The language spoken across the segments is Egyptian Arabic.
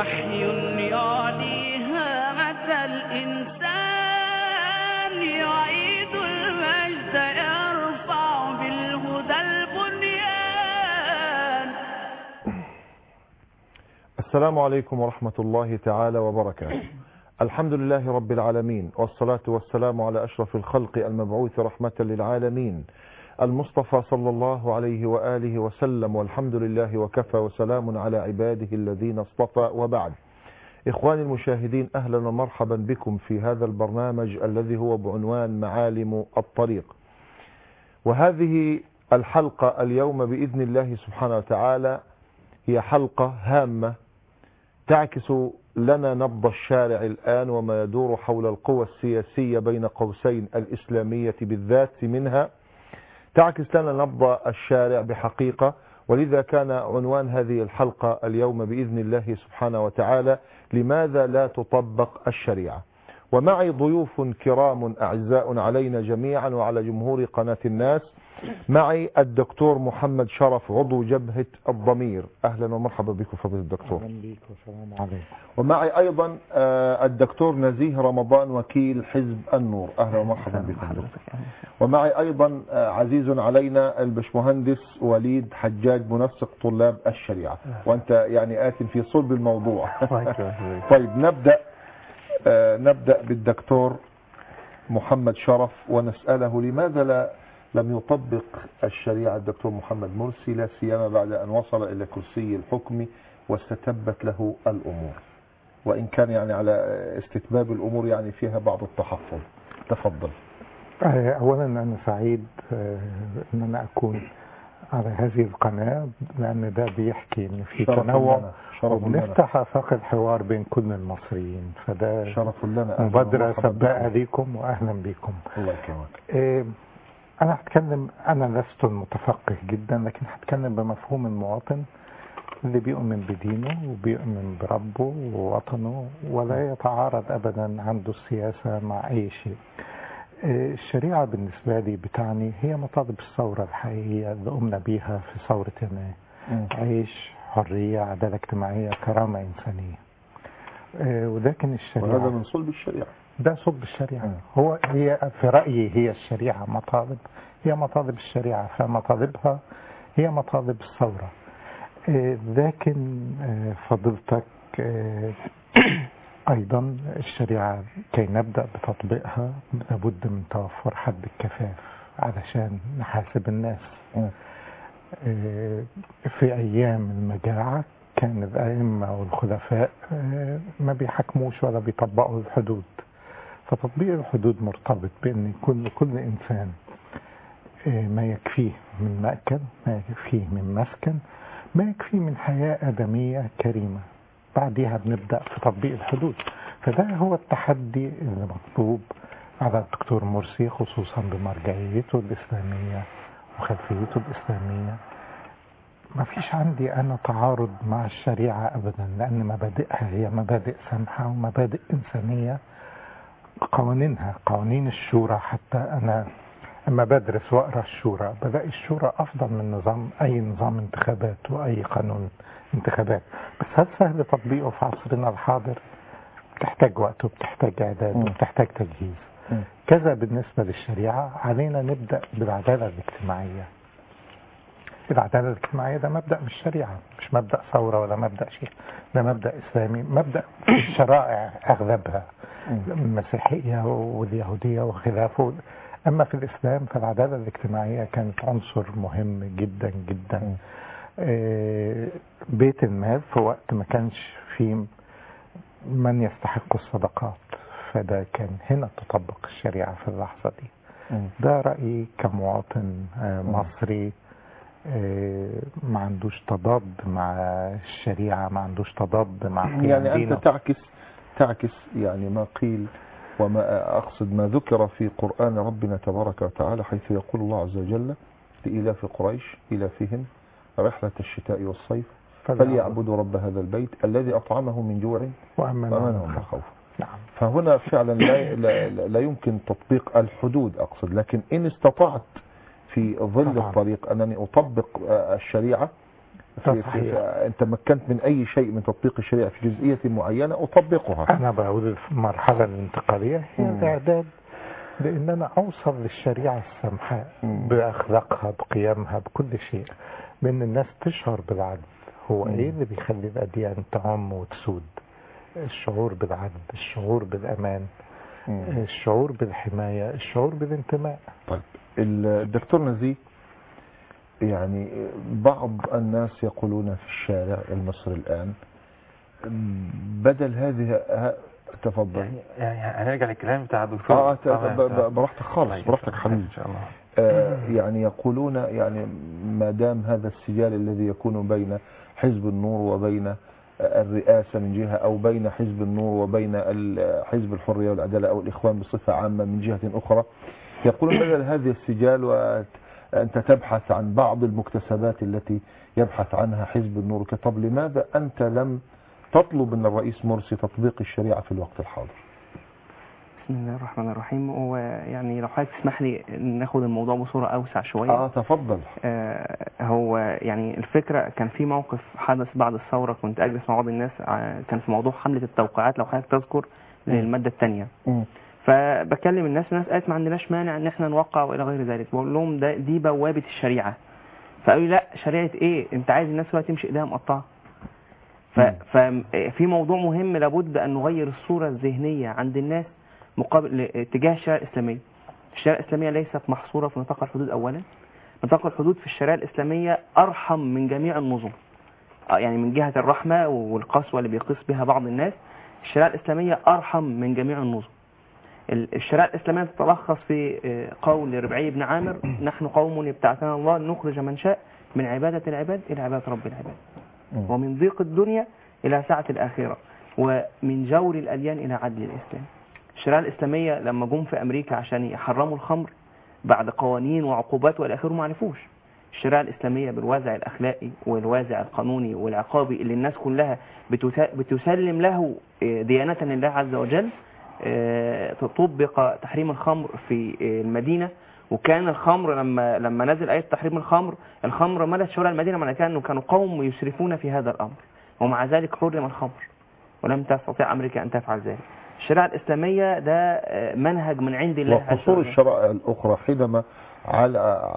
وحي يعليها عتى الإنسان يعيد المجد يرفع بالهدى البنيان السلام عليكم ورحمة الله تعالى وبركاته الحمد لله رب العالمين والصلاة والسلام على أشرف الخلق المبعوث رحمة للعالمين المصطفى صلى الله عليه وآله وسلم والحمد لله وكفى وسلام على عباده الذين اصطفى وبعد إخواني المشاهدين أهلا ومرحبا بكم في هذا البرنامج الذي هو بعنوان معالم الطريق وهذه الحلقة اليوم بإذن الله سبحانه وتعالى هي حلقة هامة تعكس لنا نبض الشارع الآن وما يدور حول القوى السياسية بين قوسين الإسلامية بالذات منها تعكس لنا نبض الشارع بحقيقة ولذا كان عنوان هذه الحلقة اليوم بإذن الله سبحانه وتعالى لماذا لا تطبق الشريعة ومعي ضيوف كرام أعزاء علينا جميعا وعلى جمهور قناة الناس معي الدكتور محمد شرف عضو جبهة الضمير أهلا ومرحبا بكم فضيلة الدكتور اهلا بيك والسلام عليكم ومعي أيضا آه، الدكتور نزيه رمضان وكيل حزب النور أهلا ومرحبا بكم دكتور. ومعي أيضا آه، عزيز علينا البشمهندس وليد حجاج منسق طلاب الشريعة وأنت يعني آت في صلب الموضوع طيب نبدأ آه، نبدأ بالدكتور محمد شرف ونسأله لماذا لا لم يطبق الشريعة الدكتور محمد مرسي لا سيما بعد أن وصل إلى كرسي الحكم واستتبت له الأمور وإن كان يعني على استتباب الأمور يعني فيها بعض التحفظ تفضل آه، اولا انا سعيد آه، ان انا اكون على هذه القناة لان ده بيحكي ان في شرف تنوع لنا شرف لنا وبنفتح افاق الحوار بين كل المصريين فده شرف لنا أهلاً مبادرة ومرحباً سباقة بكم. ليكم واهلا بكم الله يكرمك آه، انا هتكلم انا لست المتفقه جدا لكن هتكلم بمفهوم المواطن اللي بيؤمن بدينه وبيؤمن بربه ووطنه ولا يتعارض ابدا عنده السياسه مع اي شيء. آه، الشريعه بالنسبه لي بتعني هي مطالب الثوره الحقيقيه اللي قمنا بيها في ثوره يناير. مم. عيش، حريه، عداله اجتماعيه، كرامه انسانيه. آه، ولكن الشريعه وهذا من صلب الشريعة ده صلب الشريعة مم. هو هي في رأيي هي الشريعة مطالب هي مطالب الشريعة فمطالبها هي مطالب الثورة آه، لكن آه، فضيلتك آه، أيضا الشريعة كي نبدأ بتطبيقها لابد من توفر حد الكفاف علشان نحاسب الناس مم. آه، في أيام المجاعة كان الأئمة والخلفاء آه، ما بيحكموش ولا بيطبقوا الحدود فتطبيق الحدود مرتبط بأن كل كل إنسان آه، ما يكفيه من مأكل ما يكفيه من مسكن ما يكفيه من حياة آدمية كريمة بعدها بنبدأ في تطبيق الحدود فده هو التحدي اللي مطلوب على الدكتور مرسي خصوصا بمرجعيته الإسلامية وخلفيته الإسلامية ما فيش عندي أنا تعارض مع الشريعة أبدا لأن مبادئها هي مبادئ سامحة ومبادئ إنسانية قوانينها قوانين الشورى حتى أنا أما بدرس وأقرأ الشورى بلاقي الشورى أفضل من نظام أي نظام انتخابات وأي قانون انتخابات بس هل سهل تطبيقه في عصرنا الحاضر بتحتاج وقت وبتحتاج إعداد مم. وبتحتاج تجهيز مم. كذا بالنسبة للشريعة علينا نبدأ بالعدالة الاجتماعية العدالة الاجتماعية ده مبدأ مش شريعة مش مبدأ ثورة ولا مبدأ شيء ده مبدأ إسلامي مبدأ في الشرائع أغلبها المسيحية واليهودية وخلافه أما في الإسلام فالعدالة الاجتماعية كانت عنصر مهم جدا جدا مم. آه، بيت المال في وقت ما كانش فيه من يستحق الصدقات فده كان هنا تطبق الشريعة في اللحظة دي مم. ده رأيي كمواطن آه، مصري آه، ما عندوش تضاد مع الشريعة ما عندوش تضاد مع قيم يعني دينه. أنت تعكس تعكس يعني ما قيل وما أقصد ما ذكر في قرآن ربنا تبارك وتعالى حيث يقول الله عز وجل لإلاف قريش إلافهم رحلة الشتاء والصيف فليعبدوا رب هذا البيت الذي أطعمه من جوع وأمنهم وأمنهم من من خوف. خوف نعم فهنا فعلا لا, لا, لا يمكن تطبيق الحدود أقصد لكن إن استطعت في ظل طبعا. الطريق أنني أطبق آه، الشريعة في في صحيح. في انت مكنت من اي شيء من تطبيق الشريعه في جزئيه معينه اطبقها أنا بقول في المرحلة الانتقالية هي مم. الإعداد لأن أنا أوصل للشريعة السمحاء مم. بأخلاقها بقيمها بكل شيء بأن الناس تشعر بالعدل هو مم. إيه اللي بيخلي الأديان تعم وتسود الشعور بالعدل الشعور بالأمان مم. الشعور بالحماية الشعور بالانتماء طيب الدكتور نزيه يعني بعض الناس يقولون في الشارع المصري الآن بدل هذه ه- تفضل يعني يعني هنرجع للكلام بتاع الدكتور اه ت- طبعاً. ب- ب- براحتك خالص طيب. براحتك حبيبي ان شاء الله آه يعني يقولون يعني ما دام هذا السجال الذي يكون بين حزب النور وبين آه، الرئاسة من جهة أو بين حزب النور وبين ال- حزب الحرية والعدالة أو الإخوان بصفة عامة من جهة أخرى يقولون بدل هذه السجال وأنت تبحث عن بعض المكتسبات التي يبحث عنها حزب النور طب لماذا أنت لم تطلب من الرئيس مرسي تطبيق الشريعة في الوقت الحاضر بسم الله الرحمن الرحيم ويعني لو حضرتك تسمح لي ناخد الموضوع بصورة أوسع شوية آه تفضل آه هو يعني الفكرة كان في موقف حدث بعد الثورة كنت أجلس مع بعض الناس ع- كان في موضوع حملة التوقيعات لو حضرتك تذكر للمادة الثانية مم. فبكلم الناس الناس قالت ما عندناش مانع ان احنا نوقع والى غير ذلك بقول لهم ده دي بوابة الشريعة فقالوا لي لا شريعة ايه انت عايز الناس كلها تمشي ايديها مقطعة ف- مم. ففي موضوع مهم لابد ان نغير الصورة الذهنية عند الناس مقابل اتجاه الشريعة الاسلامية الشريعة الاسلامية ليست محصورة في نطاق الحدود اولا نطاق الحدود في الشريعة الاسلامية ارحم من جميع النظم آه، يعني من جهة الرحمة والقسوة اللي بيقيس بها بعض الناس الشريعة الاسلامية ارحم من جميع النظم ال- الشريعة الإسلامية تتلخص في آه، قول ربعي بن عامر نحن قوم ابتعثنا الله أن نخرج من شاء من عبادة العباد إلى عبادة رب العباد مم. ومن ضيق الدنيا إلى سعة الآخرة ومن جور الأديان إلى عدل الإسلام الشريعة الإسلامية لما جم في أمريكا عشان يحرموا الخمر بعد قوانين وعقوبات والى اخره ما عرفوش الشريعة الإسلامية بالوازع الأخلاقي والوازع القانوني والعقابي اللي الناس كلها بتت- بتسلم له آه، ديانة لله عز وجل آه، تطبق تحريم الخمر في آه، المدينة وكان الخمر لما لما نزل آية تحريم الخمر الخمر ملت شوارع المدينة معنى كانوا كانوا قوم يسرفون في هذا الأمر ومع ذلك حرم الخمر ولم تستطيع أمريكا أن تفعل ذلك الشريعة الإسلامية ده آه، منهج من عند الله عز وقصور وجل. الشرائع الأخرى حينما على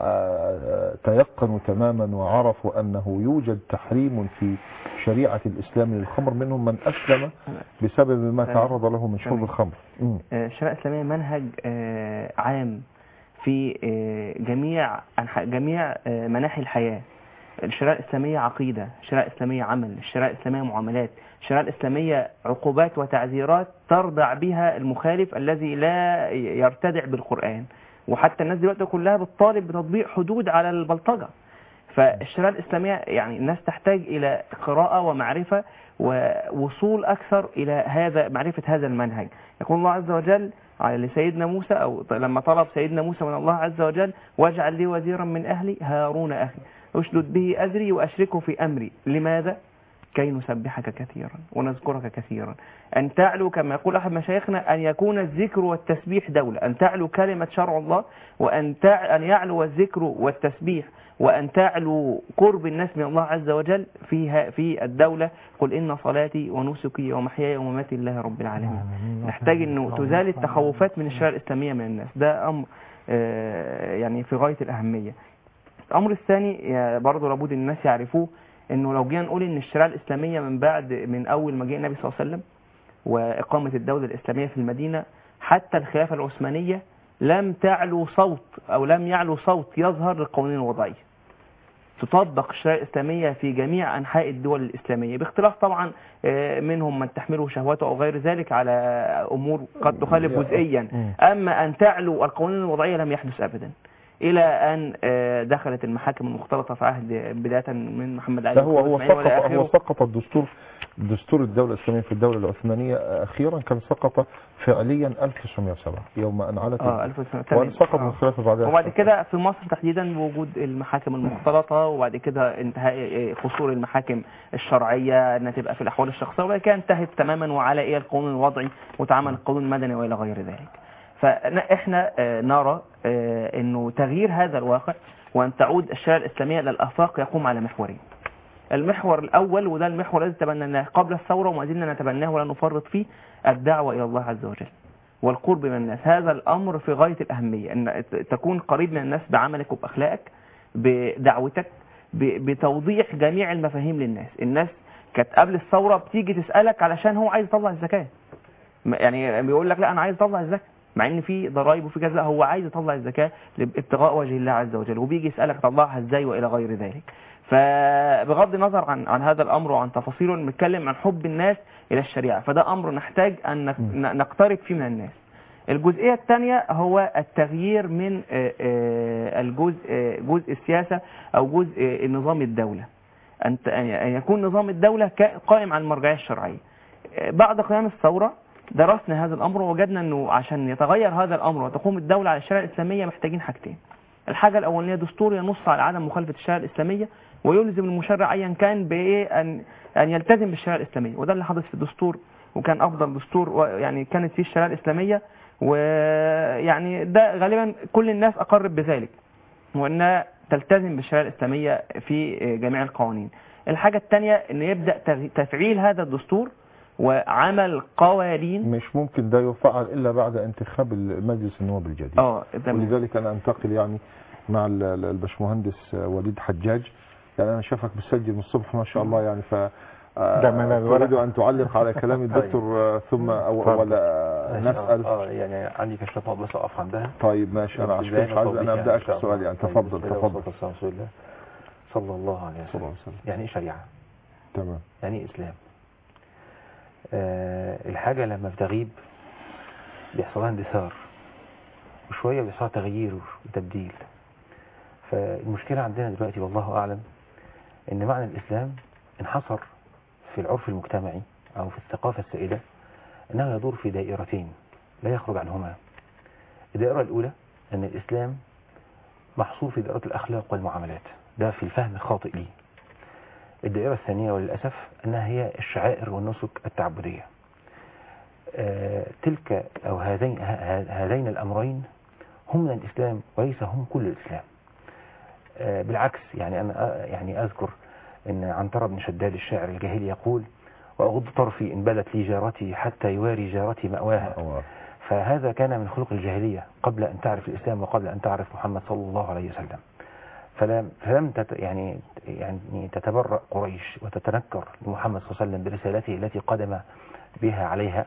آه، تيقنوا تماما وعرفوا أنه يوجد تحريم في شريعة الإسلام للخمر منهم من أسلم بسبب ما تمام. تعرض له من شرب تمام. الخمر مم. آه، الشريعة الإسلامية منهج آه، عام في آه، جميع أنحاء- جميع آه، مناحي الحياة الشريعة الإسلامية عقيدة الشريعة الإسلامية عمل الشريعة الإسلامية معاملات الشريعة الإسلامية عقوبات وتعزيرات تردع بها المخالف الذي لا يرتدع بالقرآن وحتى الناس دلوقتي كلها بتطالب بتطبيق حدود على البلطجة فالشريعة الإسلامية يعني الناس تحتاج إلى قراءة ومعرفة ووصول أكثر إلى هذا معرفة هذا المنهج يقول الله عز وجل على لسيدنا موسى أو ط- لما طلب سيدنا موسى من الله عز وجل واجعل لي وزيرا من أهلي هارون أخي أشدد به أزري وأشركه في أمري لماذا؟ كي نسبحك كثيرا ونذكرك كثيرا أن تعلو كما يقول أحد مشايخنا أن يكون الذكر والتسبيح دولة أن تعلو كلمة شرع الله وأن تع... أن يعلو الذكر والتسبيح وأن تعلو قرب الناس من الله عز وجل فيها في الدولة قل إن صلاتي ونسكي ومحياي ومماتي لله رب العالمين نحتاج انه تزال التخوفات من الشريعه الاسلاميه من الناس ده امر آه، يعني في غايه الاهميه الامر الثاني آه، برضه لابد الناس يعرفوه انه لو جينا نقول ان الشريعه الاسلاميه من بعد من اول ما جه النبي صلى الله عليه وسلم واقامه الدوله الاسلاميه في المدينه حتى الخلافه العثمانيه لم تعلو صوت او لم يعلو صوت يظهر للقوانين الوضعيه تطبق الشريعة الإسلامية في جميع أنحاء الدول الإسلامية باختلاف طبعا آه، منهم من تحمله شهوته أو غير ذلك على أمور قد تخالف جزئيا مم. أما أن تعلو القوانين الوضعية لم يحدث أبدا إلى أن آه، دخلت المحاكم المختلطة في عهد بداية من محمد علي ده هو هو وإسماعيل سقط وإلى هو آخره. سقط الدستور دستور الدولة الإسلامية في الدولة العثمانية أخيرا كان سقط فعليا 1907 يوم أن علت اه 1908 وأن سقط من آه. خلافه بعدها وبعد كده في مصر تحديدا بوجود المحاكم المختلطة وبعد كده انتهاء آه، قصور المحاكم الشرعية انها تبقى في الاحوال الشخصية وبعد كده انتهت تماما وعلى ايه القانون الوضعي وتعامل القانون المدني والى غير ذلك فاحنا آه، نرى آه، انه تغيير هذا الواقع وان تعود الشريعة الاسلامية للافاق يقوم على محورين المحور الاول وده المحور الذي تبنيناه قبل الثوره وما زلنا نتبناه ولا نفرط فيه الدعوه الى الله عز وجل والقرب من الناس هذا الامر في غايه الاهميه ان ت- تكون قريب من الناس بعملك وباخلاقك بدعوتك ب- بتوضيح جميع المفاهيم للناس الناس كانت قبل الثوره بتيجي تسالك علشان هو عايز يطلع الزكاه م- يعني بيقول لك لا انا عايز اطلع الزكاه مع ان في ضرائب وفي كذا لا، هو عايز يطلع الزكاه لابتغاء وجه الله عز وجل وبيجي يسالك طلعها ازاي والى غير ذلك فبغض النظر عن عن هذا الامر وعن تفاصيله بنتكلم عن حب الناس الى الشريعه فده امر نحتاج ان نك- ن- نقترب فيه من الناس الجزئيه الثانيه هو التغيير من آه، آه، الجزء آه، جزء السياسه او جزء آه، نظام الدوله ان ت- ان يكون نظام الدوله كا- قائم على المرجعيه الشرعيه آه، بعد قيام الثوره درسنا هذا الامر ووجدنا انه عشان يتغير هذا الامر وتقوم الدوله على الشريعه الاسلاميه محتاجين حاجتين الحاجه الاولانيه دستور ينص على عدم مخالفه الشريعه الاسلاميه ويلزم المشرع ايا كان بايه ان ان يلتزم بالشريعه الاسلاميه وده اللي حدث في الدستور وكان افضل دستور و- يعني كانت فيه الشريعه الاسلاميه ويعني ده غالبا كل الناس اقرت بذلك وانها تلتزم بالشريعه الاسلاميه في جميع القوانين الحاجه الثانيه ان يبدا تغ- تفعيل هذا الدستور وعمل قوانين مش ممكن ده يفعل الا بعد انتخاب المجلس النواب الجديد اه تمام. ولذلك انا انتقل يعني مع ال- ال- الباشمهندس وليد حجاج يعني انا شافك بتسجل من الصبح ما شاء الله يعني ف ده من الورق. اريد ان تعلق على كلام الدكتور آه، ثم أو اتفضل. ولا نسال اه يعني عندي كشف نقط بس اقف عندها طيب ماشي انا عشان مش عايز انا ابداك في السؤال يعني تفضل تفضل تفضل رسول الله صلى الله عليه صلى الله وسلم عليه وسلم يعني ايه شريعه تمام يعني ايه اسلام آه الحاجه لما بتغيب بيحصل لها اندثار وشويه بيحصل لها تغيير وتبديل فالمشكله عندنا دلوقتي والله اعلم ان معنى الاسلام انحصر في العرف المجتمعي او في الثقافه السائده انه يدور في دائرتين لا يخرج عنهما الدائره الاولى ان الاسلام محصور في دائره الاخلاق والمعاملات ده في الفهم الخاطئ ليه الدائرة الثانية وللأسف أنها هي الشعائر والنسك التعبدية آه، تلك أو هذين ه- هذين الأمرين هم من الإسلام وليس هم كل الإسلام آه، بالعكس يعني أنا آه، يعني أذكر أن عنترة بن شداد الشاعر الجاهلي يقول وأغض طرفي إن بدت لي جارتي حتى يواري جارتي مأواها أوه. فهذا كان من خلق الجاهلية قبل أن تعرف الإسلام وقبل أن تعرف محمد صلى الله عليه وسلم فلم فلم تت يعني يعني تتبرأ قريش وتتنكر لمحمد صلى الله عليه وسلم برسالته التي قدم بها عليها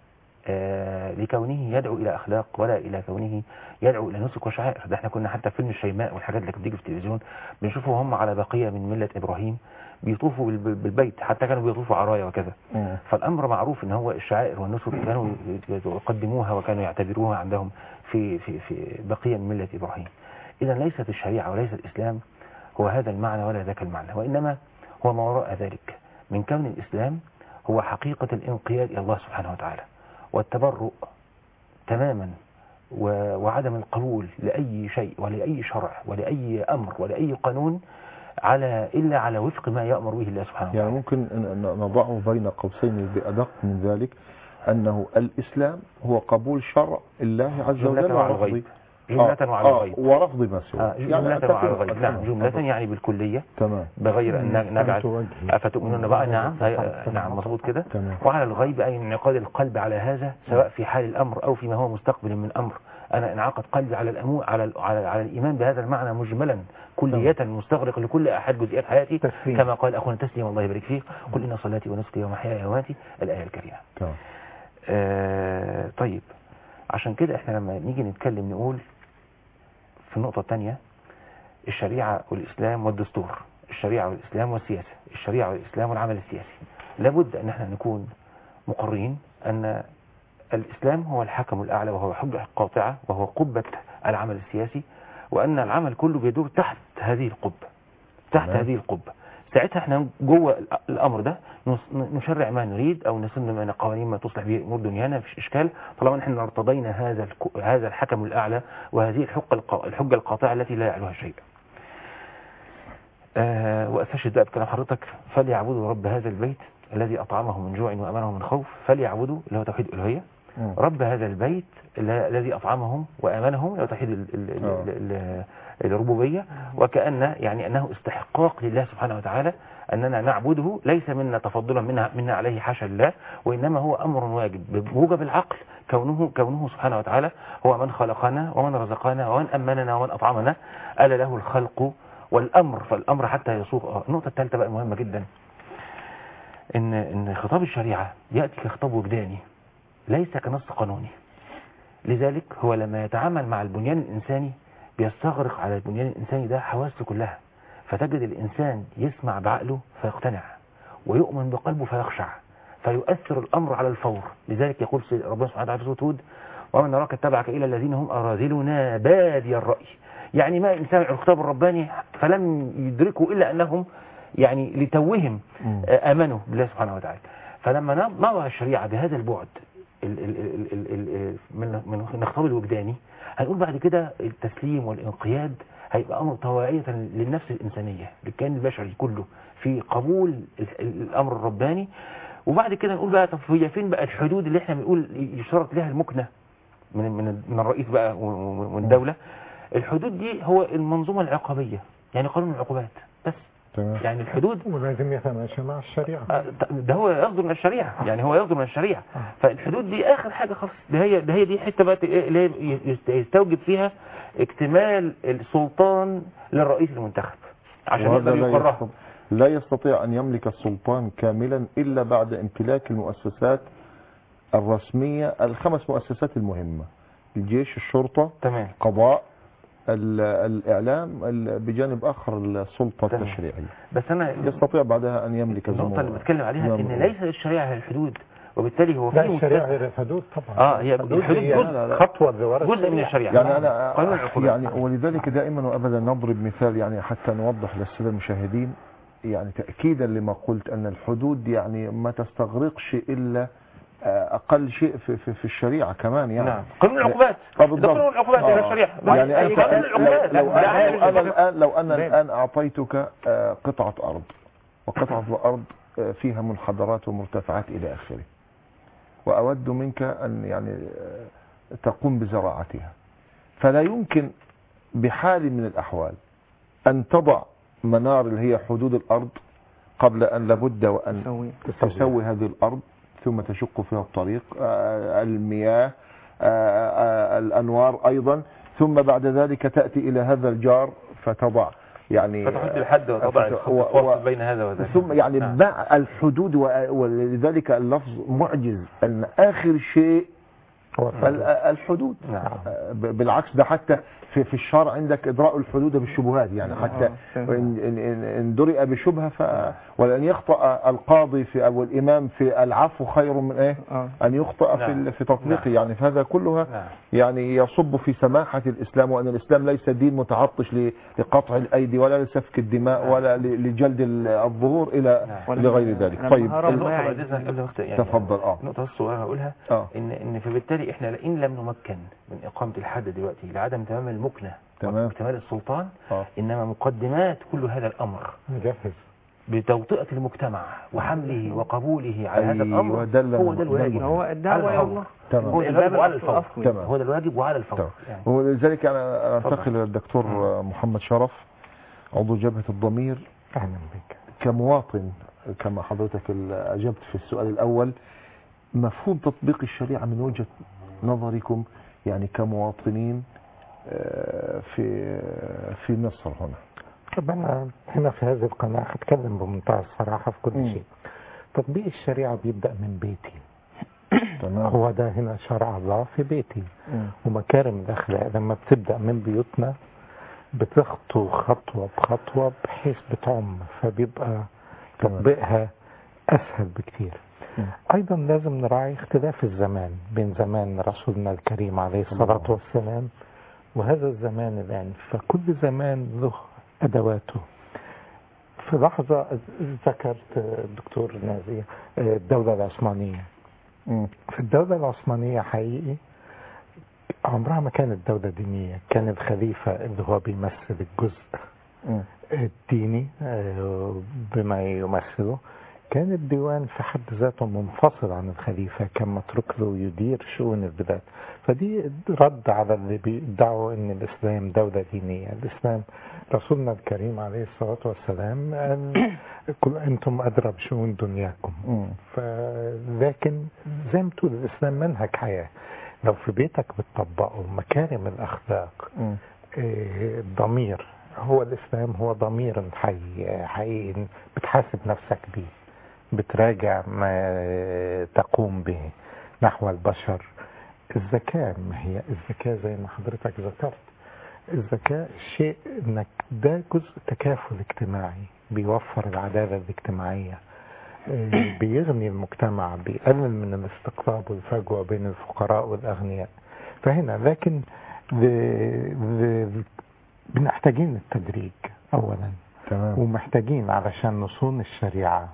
آه، لكونه يدعو إلى أخلاق ولا إلى كونه يدعو إلى نسك وشعائر ده احنا كنا حتى في فيلم الشيماء والحاجات اللي كانت بتيجي في التلفزيون بنشوفهم هم على بقية من ملة إبراهيم بيطوفوا بال- بال- بالبيت حتى كانوا بيطوفوا عرايا وكذا مم. فالأمر معروف ان هو الشعائر والنسك كانوا يقدموها وكانوا يعتبروها عندهم في في في بقية من ملة إبراهيم إذا ليست الشريعة وليس الإسلام هو هذا المعنى ولا ذاك المعنى وإنما هو ما وراء ذلك من كون الإسلام هو حقيقة الانقياد إلى الله سبحانه وتعالى والتبرؤ تماما و- وعدم القبول لأي شيء ولأي شرع ولأي أمر ولأي قانون على إلا على وفق ما يأمر به الله سبحانه يعني وتعالى ممكن ن- ن- نضعه بين قوسين بأدق من ذلك أنه الإسلام هو قبول شرع الله عز جملة وجل وعلى ورفضه الغيب جملة آه، وعلى آه، الغيب ورفض ما سواه آه، جملة أتفق- وعلى الغيب نعم أتفق- جملة أتفق. يعني بالكلية تمام بغير أن الإنسان نجعل توجه. أفتؤمنون بقى نعم هي- نعم مظبوط كده تمام وعلى الغيب أي انعقاد القلب على هذا سواء في حال الأمر أو فيما هو مستقبل من أمر أنا انعقد قلبي على الأمو على ال- على, على الإيمان بهذا المعنى مجملا كلية مستغرق لكل أحد جزئيات حياتي تسليم. كما قال أخونا تسليم الله يبارك فيك قل إن صلاتي ونسكي ومحياي ومماتي الآية الكريمة تمام آه طيب عشان كده احنا لما نيجي نتكلم نقول في النقطة الثانية الشريعة والإسلام والدستور الشريعة والإسلام والسياسة الشريعة والإسلام والعمل السياسي لابد أن احنا نكون مقرين أن الإسلام هو الحكم الأعلى وهو حجة قاطعة وهو قبة العمل السياسي وأن العمل كله بيدور تحت هذه القبة تحت تمام. هذه القبة ساعتها احنا جوه الامر ده نص- نشرع ما نريد او نسن من قوانين ما تصلح به امور دنيانا مفيش اشكال طالما ان احنا ارتضينا هذا الك- هذا الحكم الاعلى وهذه الحقه الق- الحجه القاطعه التي لا يعلوها شيء. آه واستشهد بقى بكلام حضرتك فليعبدوا رب هذا البيت الذي اطعمهم من جوع وامنهم من خوف فليعبدوا اللي هو توحيد الالوهيه مم. رب هذا البيت ال- الذي أطعمهم وآمنهم لو توحيد ال- ال- ال- آه. ال- ال- الربوبية وكأن يعني أنه استحقاق لله سبحانه وتعالى أننا نعبده ليس منا تفضلا منا, منا عليه حاشا الله وإنما هو أمر واجب بموجب العقل كونه, كونه سبحانه وتعالى هو من خلقنا ومن رزقنا ومن أمننا ومن أطعمنا ألا له الخلق والأمر فالأمر حتى يسوق آه، النقطة الثالثة بقى مهمة جدا إن, إن خطاب الشريعة يأتي كخطاب وجداني ليس كنص قانوني لذلك هو لما يتعامل مع البنيان الإنساني بيستغرق على البنيان الإنساني ده حواسه كلها فتجد الإنسان يسمع بعقله فيقتنع ويؤمن بقلبه فيخشع فيؤثر الأمر على الفور لذلك يقول سيد- ربنا سبحانه وتعالى في سورة هود ومن نراك اتبعك إلى الذين هم أراذلنا بادي الرأي يعني ما إن سمعوا الخطاب الرباني فلم يدركوا إلا أنهم يعني لتوهم مم. آه، آمنوا بالله سبحانه وتعالى فلما ن- نضع الشريعة بهذا البعد ال- ال- ال- ال- ال- من من الخطاب الوجداني هنقول بعد كده التسليم والانقياد هيبقى امر طوعيه للنفس الانسانيه للكيان البشري كله في قبول ال- ال- الامر الرباني وبعد كده نقول بقى طب هي فين بقى الحدود اللي احنا بنقول يشترط لها المكنه من من من الرئيس بقى و- و- والدوله الحدود دي هو المنظومه العقابيه يعني قانون العقوبات بس تمام يعني الحدود ولازم يتماشى مع الشريعة آه، ده هو يصدر من الشريعة يعني هو يصدر من الشريعة فالحدود دي آخر حاجة خالص ده هي ده هي دي حتة بقى إيه اللي هي يست- يستوجب فيها اكتمال السلطان للرئيس المنتخب عشان وهذا يقدر لا يقرها يستطيع, لا يستطيع أن يملك السلطان كاملا إلا بعد امتلاك المؤسسات الرسمية الخمس مؤسسات المهمة الجيش الشرطة تمام قضاء ال- الإعلام ال- بجانب آخر السلطة تمام. التشريعية بس أنا يستطيع بعدها أن يملك النقطة اللي زمو- بتكلم عليها زمو- إن ليس للشريعة هي الحدود وبالتالي هو لا في الشريعة مستثنى. غير الحدود طبعا اه هي الحدود الحدود هي جزء لا، لا. خطوة لورا جزء من الشريعة. الشريعة يعني أنا قانون العقوبات يعني ولذلك دائما وأبدا نضرب مثال يعني حتى نوضح للسادة المشاهدين يعني تأكيدا لما قلت أن الحدود يعني ما تستغرقش إلا آه، أقل شيء في, في, في الشريعة كمان يعني نعم قانون العقوبات آه، ده بالضبط. قانون العقوبات آه. ده الشريعة يعني أنت قانون لو, العقوبات لو, ده عامل أنا, أنا الشريعة. الآن لو أنا باب. الآن أعطيتك آه، قطعة أرض وقطعة الأرض آه، فيها منحدرات ومرتفعات إلى آخره وأود منك أن يعني آه، تقوم بزراعتها فلا يمكن بحال من الأحوال أن تضع منار اللي هي حدود الأرض قبل أن لابد وأن تسوي تسوي هذه الأرض ثم تشق فيها الطريق آه، المياه آه، آه، الأنوار أيضا ثم بعد ذلك تأتي إلى هذا الجار فتضع يعني فتحط الحد وتضع فت- الخط و- الفاصل و- بين هذا وذاك ثم يعني نعم. مع الحدود و- ولذلك اللفظ معجز أن آخر شيء هو ال- الحدود. الحدود نعم. آه، ب- بالعكس ده حتى في في الشرع عندك إدراء الحدود بالشبهات يعني حتى آه، تمام. إن, إن, إن, إن درئ بشبهة ف ولأن يخطأ القاضي في أو الإمام في العفو خير من إيه اه أن يخطأ في نعم. ال- في تطبيقه نعم. يعني فهذا كلها نعم. يعني يصب في سماحة الإسلام وأن الإسلام ليس دين متعطش ل- لقطع الأيدي ولا لسفك الدماء نعم. ولا ل- لجلد ال- الظهور إلى نعم. لغير ذلك لما طيب هرب ال- النقطة ما بعد يعيد. إذنك قبل ما أختم يعني تفضل اه النقطة الصغيرة هقولها اه ان ان فبالتالي احنا ان لم نمكن من اقامه الحد دلوقتي لعدم تمام المكنه تمام. واكتمال السلطان اه انما مقدمات كل هذا الامر نجهز بتوطئه المجتمع وحمله وقبوله على هذا أيوة، الامر ده اللي هو أنا- ده الواجب ده هو الدعوة على إلى الفور. الله تمام هو ده الباب الواجب وعلى الفور الأصلي. تمام. هو ده الواجب وعلى الفور تمام. يعني. ولذلك أنا اتفضل. أنتقل للدكتور محمد شرف عضو جبهة الضمير أهلا بك كمواطن كما حضرتك ال- أجبت في السؤال الأول مفهوم تطبيق الشريعة من وجهة نظركم يعني كمواطنين آه، في في مصر هنا طب أنا هنا في هذه القناة هتكلم بمنتهى الصراحة في كل مم. شيء تطبيق الشريعة بيبدأ من بيتي تمام هو ده هنا شرع الله في بيتي مم. ومكارم الأخلاق لما بتبدأ من بيوتنا بتخطو خطوة بخطوة بحيث بتعم فبيبقى تمام. تطبيقها أسهل بكتير مم. أيضا لازم نراعي اختلاف الزمان بين زمان رسولنا الكريم عليه الصلاة والسلام وهذا الزمان الآن فكل زمان له أدواته في لحظة ذكرت الدكتور نازية الدولة العثمانية مم. في الدولة العثمانية حقيقي عمرها ما كانت دولة دينية كان الخليفة اللي هو بيمثل الجزء مم. الديني آه، بما يمثله كان الديوان في حد ذاته منفصل عن الخليفة كان متروك له يدير شؤون البلاد فدي رد على اللي بيدعوا ان الاسلام دولة دينية الاسلام رسولنا الكريم عليه الصلاة والسلام قال كل انتم ادرى بشؤون دنياكم مم. فلكن زي ما تقول الاسلام منهج حياة لو في بيتك بتطبقه مكارم الاخلاق مم. إيه، الضمير هو الإسلام هو ضمير حي حقيقي بتحاسب نفسك بيه بتراجع ما تقوم به نحو البشر الزكاة ما هي الزكاة زي ما حضرتك ذكرت الزكاة شيء انك ده جزء تكافل اجتماعي بيوفر العدالة الاجتماعية إيه، بيغني المجتمع بيقلل من الاستقطاب والفجوة بين الفقراء والأغنياء فهنا لكن ل... ل... بنحتاجين التدريج أولا تمام ومحتاجين علشان نصون الشريعة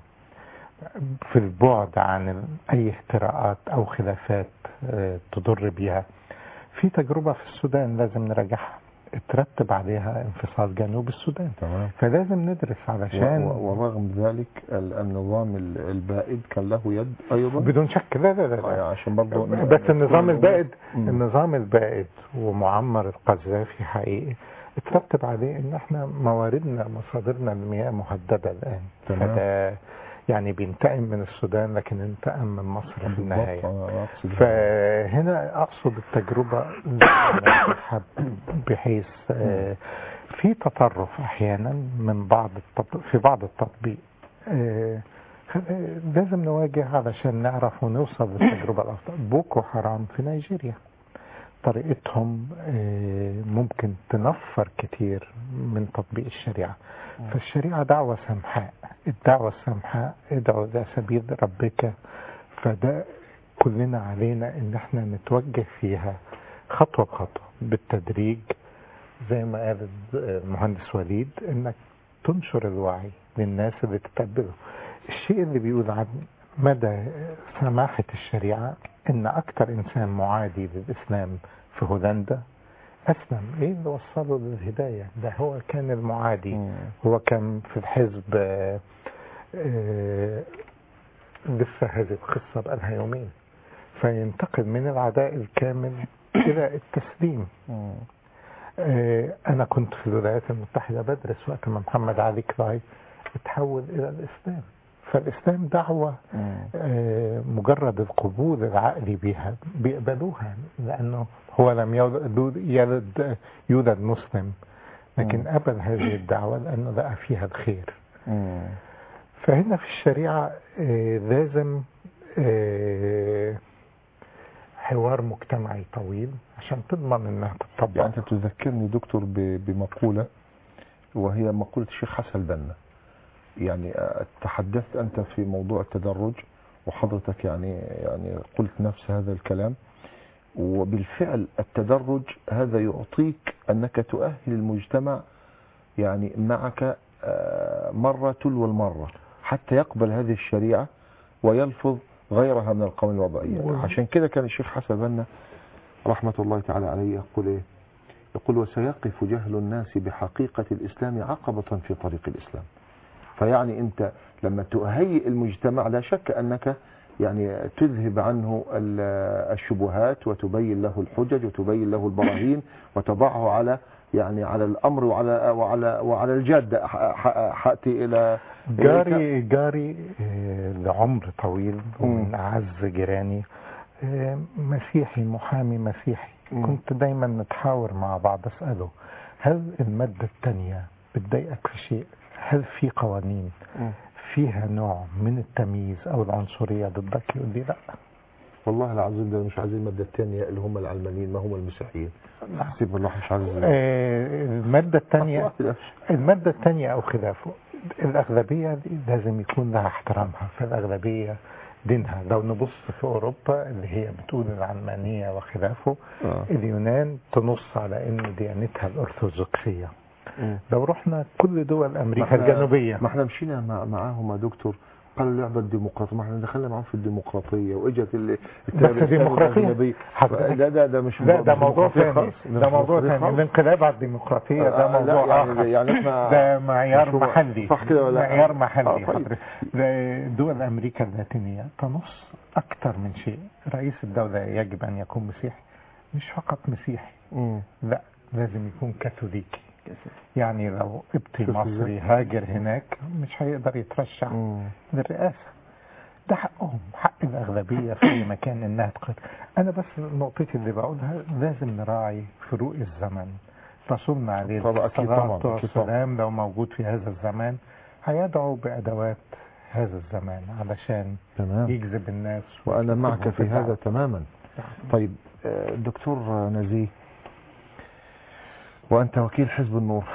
في البعد عن أي اختراءات أو خلافات آه، تضر بيها في تجربة في السودان لازم نراجعها اترتب عليها انفصال جنوب السودان تمام فلازم ندرس علشان و- و- ورغم ذلك ال- النظام ال- البائد كان له يد ايضا بدون شك لا لا لا, آه، لا. عشان برضه بس النظام البائد مم. النظام البائد ومعمر القذافي حقيقي اترتب عليه ان احنا مواردنا مصادرنا المياه مهدده الان تمام. فده يعني بينتقم من السودان لكن انتقم من مصر في بالضبط، النهايه آه، أقصد هذا. فهنا اقصد التجربه نصيحة بحيث آه، في تطرف احيانا من بعض التط... في بعض التطبيق آه، خ- لازم نواجه علشان نعرف ونوصل للتجربه الافضل بوكو حرام في نيجيريا طريقتهم آه، ممكن تنفر كتير من تطبيق الشريعه فالشريعه دعوه سمحاء الدعوه السمحاء ادعو الى سبيل ربك فده كلنا علينا ان احنا نتوجه فيها خطوه بخطوه بالتدريج زي ما قال المهندس وليد انك تنشر الوعي للناس اللي تتقبله الشيء اللي بيقول عن مدى سماحة الشريعة ان اكتر انسان معادي للاسلام في هولندا اسلم ايه اللي وصله للهداية ده هو كان المعادي مم. هو كان في الحزب آه، آه، لسه هذه القصة بقالها يومين فينتقل من العداء الكامل إلى التسليم مم. آه، أنا كنت في الولايات المتحدة بدرس وقت ما محمد علي كلاي اتحول إلى الإسلام فالإسلام دعوة مم. آه، مجرد القبول العقلي بها بيقبلوها لأنه هو لم يولد يولد, يولد مسلم لكن مم. قبل هذه الدعوة لأنه لقى فيها الخير مم. فهنا في الشريعة آه، لازم آه، حوار مجتمعي طويل عشان تضمن انها تطبق يعني أنت تذكرني دكتور ب- بمقولة وهي مقولة الشيخ حسن البنا يعني آه، تحدثت أنت في موضوع التدرج وحضرتك يعني يعني قلت نفس هذا الكلام وبالفعل التدرج هذا يعطيك أنك تؤهل المجتمع يعني معك آه، مرة تلو المرة حتى يقبل هذه الشريعة ويلفظ غيرها من القوانين الوضعية و- عشان كده كان الشيخ حسن بنا رحمة الله تعالى عليه يقول إيه يقول وسيقف جهل الناس بحقيقة الإسلام عقبة في طريق الإسلام فيعني أنت لما تهيئ المجتمع لا شك أنك يعني تذهب عنه ال- الشبهات وتبين له الحجج وتبين له البراهين وتضعه على يعني على الأمر وعلى وعلى وعلى الجادة ح- ح- حأتي إلى جاري جاري آه، لعمر طويل ومن مم. أعز جيراني آه، مسيحي محامي مسيحي مم. كنت دايما نتحاور مع بعض أسأله هل المادة الثانية بتضايقك في شيء هل في قوانين مم. فيها نوع من التمييز أو العنصرية ضدك يقول لي لا والله العظيم ده مش عايزين المادة الثانية اللي هم العلمانيين ما هم المسيحيين سيب الله مش عايز آه، المادة الثانية أصلاً الأفش. المادة الثانية أو خلافه الأغلبية دي لازم يكون لها احترامها فالأغلبية دينها لو نبص في أوروبا اللي هي بتقول العلمانية وخلافه آه. اليونان تنص على أن ديانتها الأرثوذكسية مم. لو رحنا كل دول ما أمريكا احنا- الجنوبية ما احنا مشينا مع معاهم يا دكتور قالوا لعبة الديمقراطية ما احنا دخلنا معاهم في الديمقراطية واجت ال- بس ديمقراطية الأجنبي. حضرتك- لا ده ده مش ده ده مش موضوع ديمقراطية ثاني خالص. ده موضوع ديمقراطية ثاني خالص. الانقلاب على الديمقراطية ده آه، لا، موضوع يعني- آخر يعني احنا ده معيار مشروع- محلي صح كده ولا لا؟ معيار آه، محلي طيب. حضرتك ده دول أمريكا اللاتينية تنص أكثر من شيء رئيس الدولة يجب أن يكون مسيحي مش فقط مسيحي مم. لا لازم يكون كاثوليكي يعني لو ابتي شوف مصري إزاي؟ هاجر هناك مش هيقدر يترشح مم. للرئاسة ده حقهم حق الأغلبية في أي مكان إنها تقر أنا بس نقطتي اللي بقولها لازم نراعي فروق الزمن رسولنا عليه طبعا، أكيد الصلاة طبعا، أكيد طبعا. والسلام لو موجود في هذا الزمان هيدعو بأدوات هذا الزمان علشان تمام يجذب الناس وأنا معك في ويجذبهم هذا تماما طيب آه، دكتور نزيه وأنت وكيل حزب النور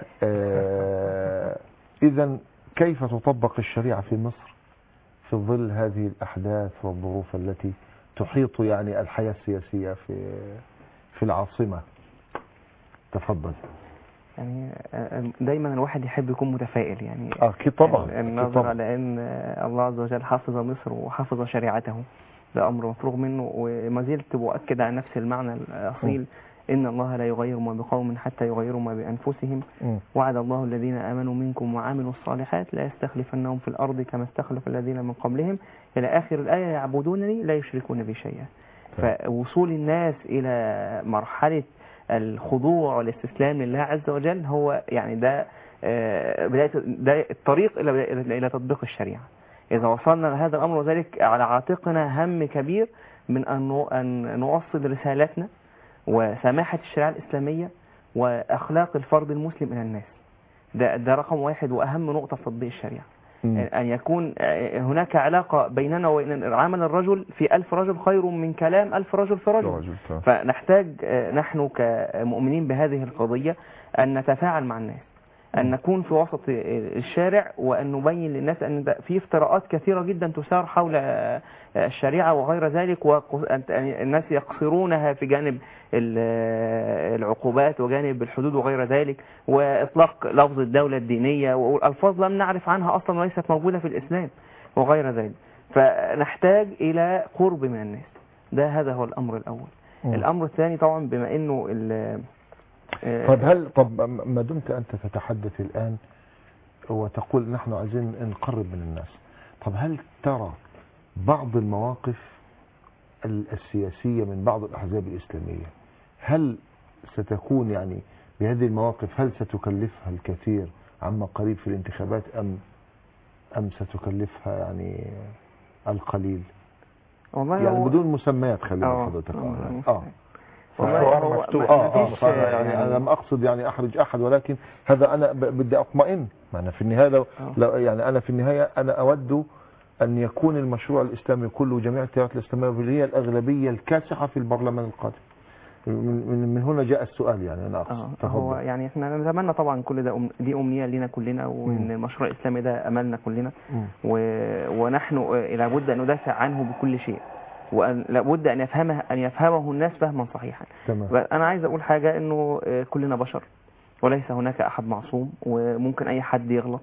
إذا كيف تطبق الشريعة في مصر في ظل هذه الأحداث والظروف التي تحيط يعني الحياة السياسية في في العاصمة تفضل يعني آه، دايما الواحد يحب يكون متفائل يعني أكيد طبعا أكيد النظرة طبعا لأن الله عز وجل حافظ مصر وحافظ شريعته ده أمر مفروغ منه وما زلت بؤكد على نفس المعنى الأصيل إن الله لا يغير ما بقوم حتى يغيروا ما بأنفسهم مم. وعد الله الذين آمنوا منكم وعملوا الصالحات لا يستخلفنهم في الأرض كما استخلف الذين من قبلهم إلى آخر الآية يعبدونني لا يشركون بي شيئا فوصول الناس إلى مرحلة الخضوع والاستسلام لله عز وجل هو يعني ده آه، بداية ده الطريق إلى إلى إلى تطبيق الشريعة إذا وصلنا لهذا الأمر وذلك على عاتقنا هم كبير من أن نو- أن نوصل رسالتنا وسماحة الشريعة الإسلامية وأخلاق الفرد المسلم إلى الناس ده ده رقم واحد وأهم نقطة في تطبيق الشريعة مم. أن يكون هناك علاقة بيننا وبين عمل الرجل في ألف رجل خير من كلام ألف رجل في رجل رجل، تمام. فنحتاج آه، نحن كمؤمنين بهذه القضية أن نتفاعل مع الناس أن نكون في وسط الشارع وأن نبين للناس أن ده في افتراءات كثيرة جدا تثار حول آه، الشريعة وغير ذلك والناس يقصرونها في جانب ال- آه، العقوبات وجانب الحدود وغير ذلك وإطلاق لفظ الدولة الدينية والألفاظ لم نعرف عنها أصلا وليست موجودة في الإسلام وغير ذلك فنحتاج إلى قرب من الناس ده هذا هو الأمر الأول مم. الأمر الثاني طبعا بما أنه ال- آه، طيب هل طب ما دمت أنت تتحدث الآن وتقول نحن عايزين نقرب من الناس طب هل ترى بعض المواقف ال- السياسية من بعض الأحزاب الإسلامية هل ستكون يعني بهذه المواقف هل ستكلفها الكثير عما قريب في الانتخابات أم أم ستكلفها يعني القليل والله يعني هو- بدون مسميات خلينا آه، حضرتك آه، آه. آه. آه. والله الحوار هو مفتوح. ما- اه اه مفيش، فأنا يعني آه، انا لم اقصد يعني احرج احد ولكن هذا انا ب- بدي اطمئن ما انا في النهايه لو, آه. لو يعني انا في النهايه انا اود ان يكون المشروع الاسلامي كله جميع التيارات الاسلاميه واللي هي الاغلبيه الكاسحه في البرلمان القادم من, من, من هنا جاء السؤال يعني انا اه اقصد هو تفضل يعني احنا نتمنى طبعا كل ده أم... دي امنيه لنا كلنا وان مم. المشروع الاسلامي ده املنا كلنا مم. و... ونحن آه، لابد ان ندافع عنه بكل شيء وان لابد ان يفهمه ان يفهمه الناس فهما صحيحا تمام بس انا عايز اقول حاجه انه آه، كلنا بشر وليس هناك احد معصوم وممكن اي حد يغلط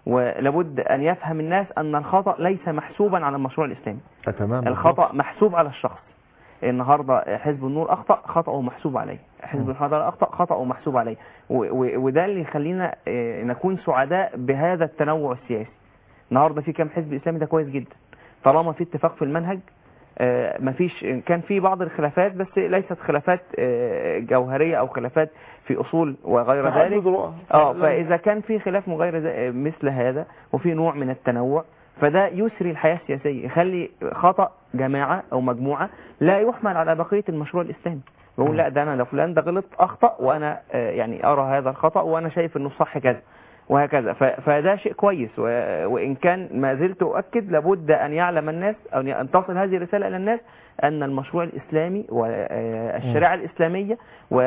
ولابد ان يفهم الناس ان الخطا ليس محسوبا على المشروع الاسلامي تمام الخطأ محسوب على الشخص النهاردة حزب النور أخطأ خطأه محسوب عليه حزب م. الحضارة أخطأ خطأه محسوب عليه و- و- وده اللي يخلينا آه، نكون سعداء بهذا التنوع السياسي النهاردة في كام حزب إسلامي ده كويس جدا طالما في اتفاق في المنهج آه، مفيش كان في بعض الخلافات بس ليست خلافات آه، جوهرية أو خلافات في أصول وغير ذلك تحدد رؤى. اه لا- فاذا كان في خلاف مغير ذا- مثل هذا وفي نوع من التنوع فده يسري الحياه السياسيه يخلي خطا جماعه او مجموعه لا يحمل على بقيه المشروع الاسلامي بقول لا ده انا لو فلان ده غلط اخطا وانا آه، يعني ارى هذا الخطا وانا شايف انه صح كذا وهكذا ف- فده شيء كويس و- وان كان ما زلت اؤكد لابد ان يعلم الناس او ان تصل هذه الرساله الى الناس ان المشروع الاسلامي والشريعه الاسلاميه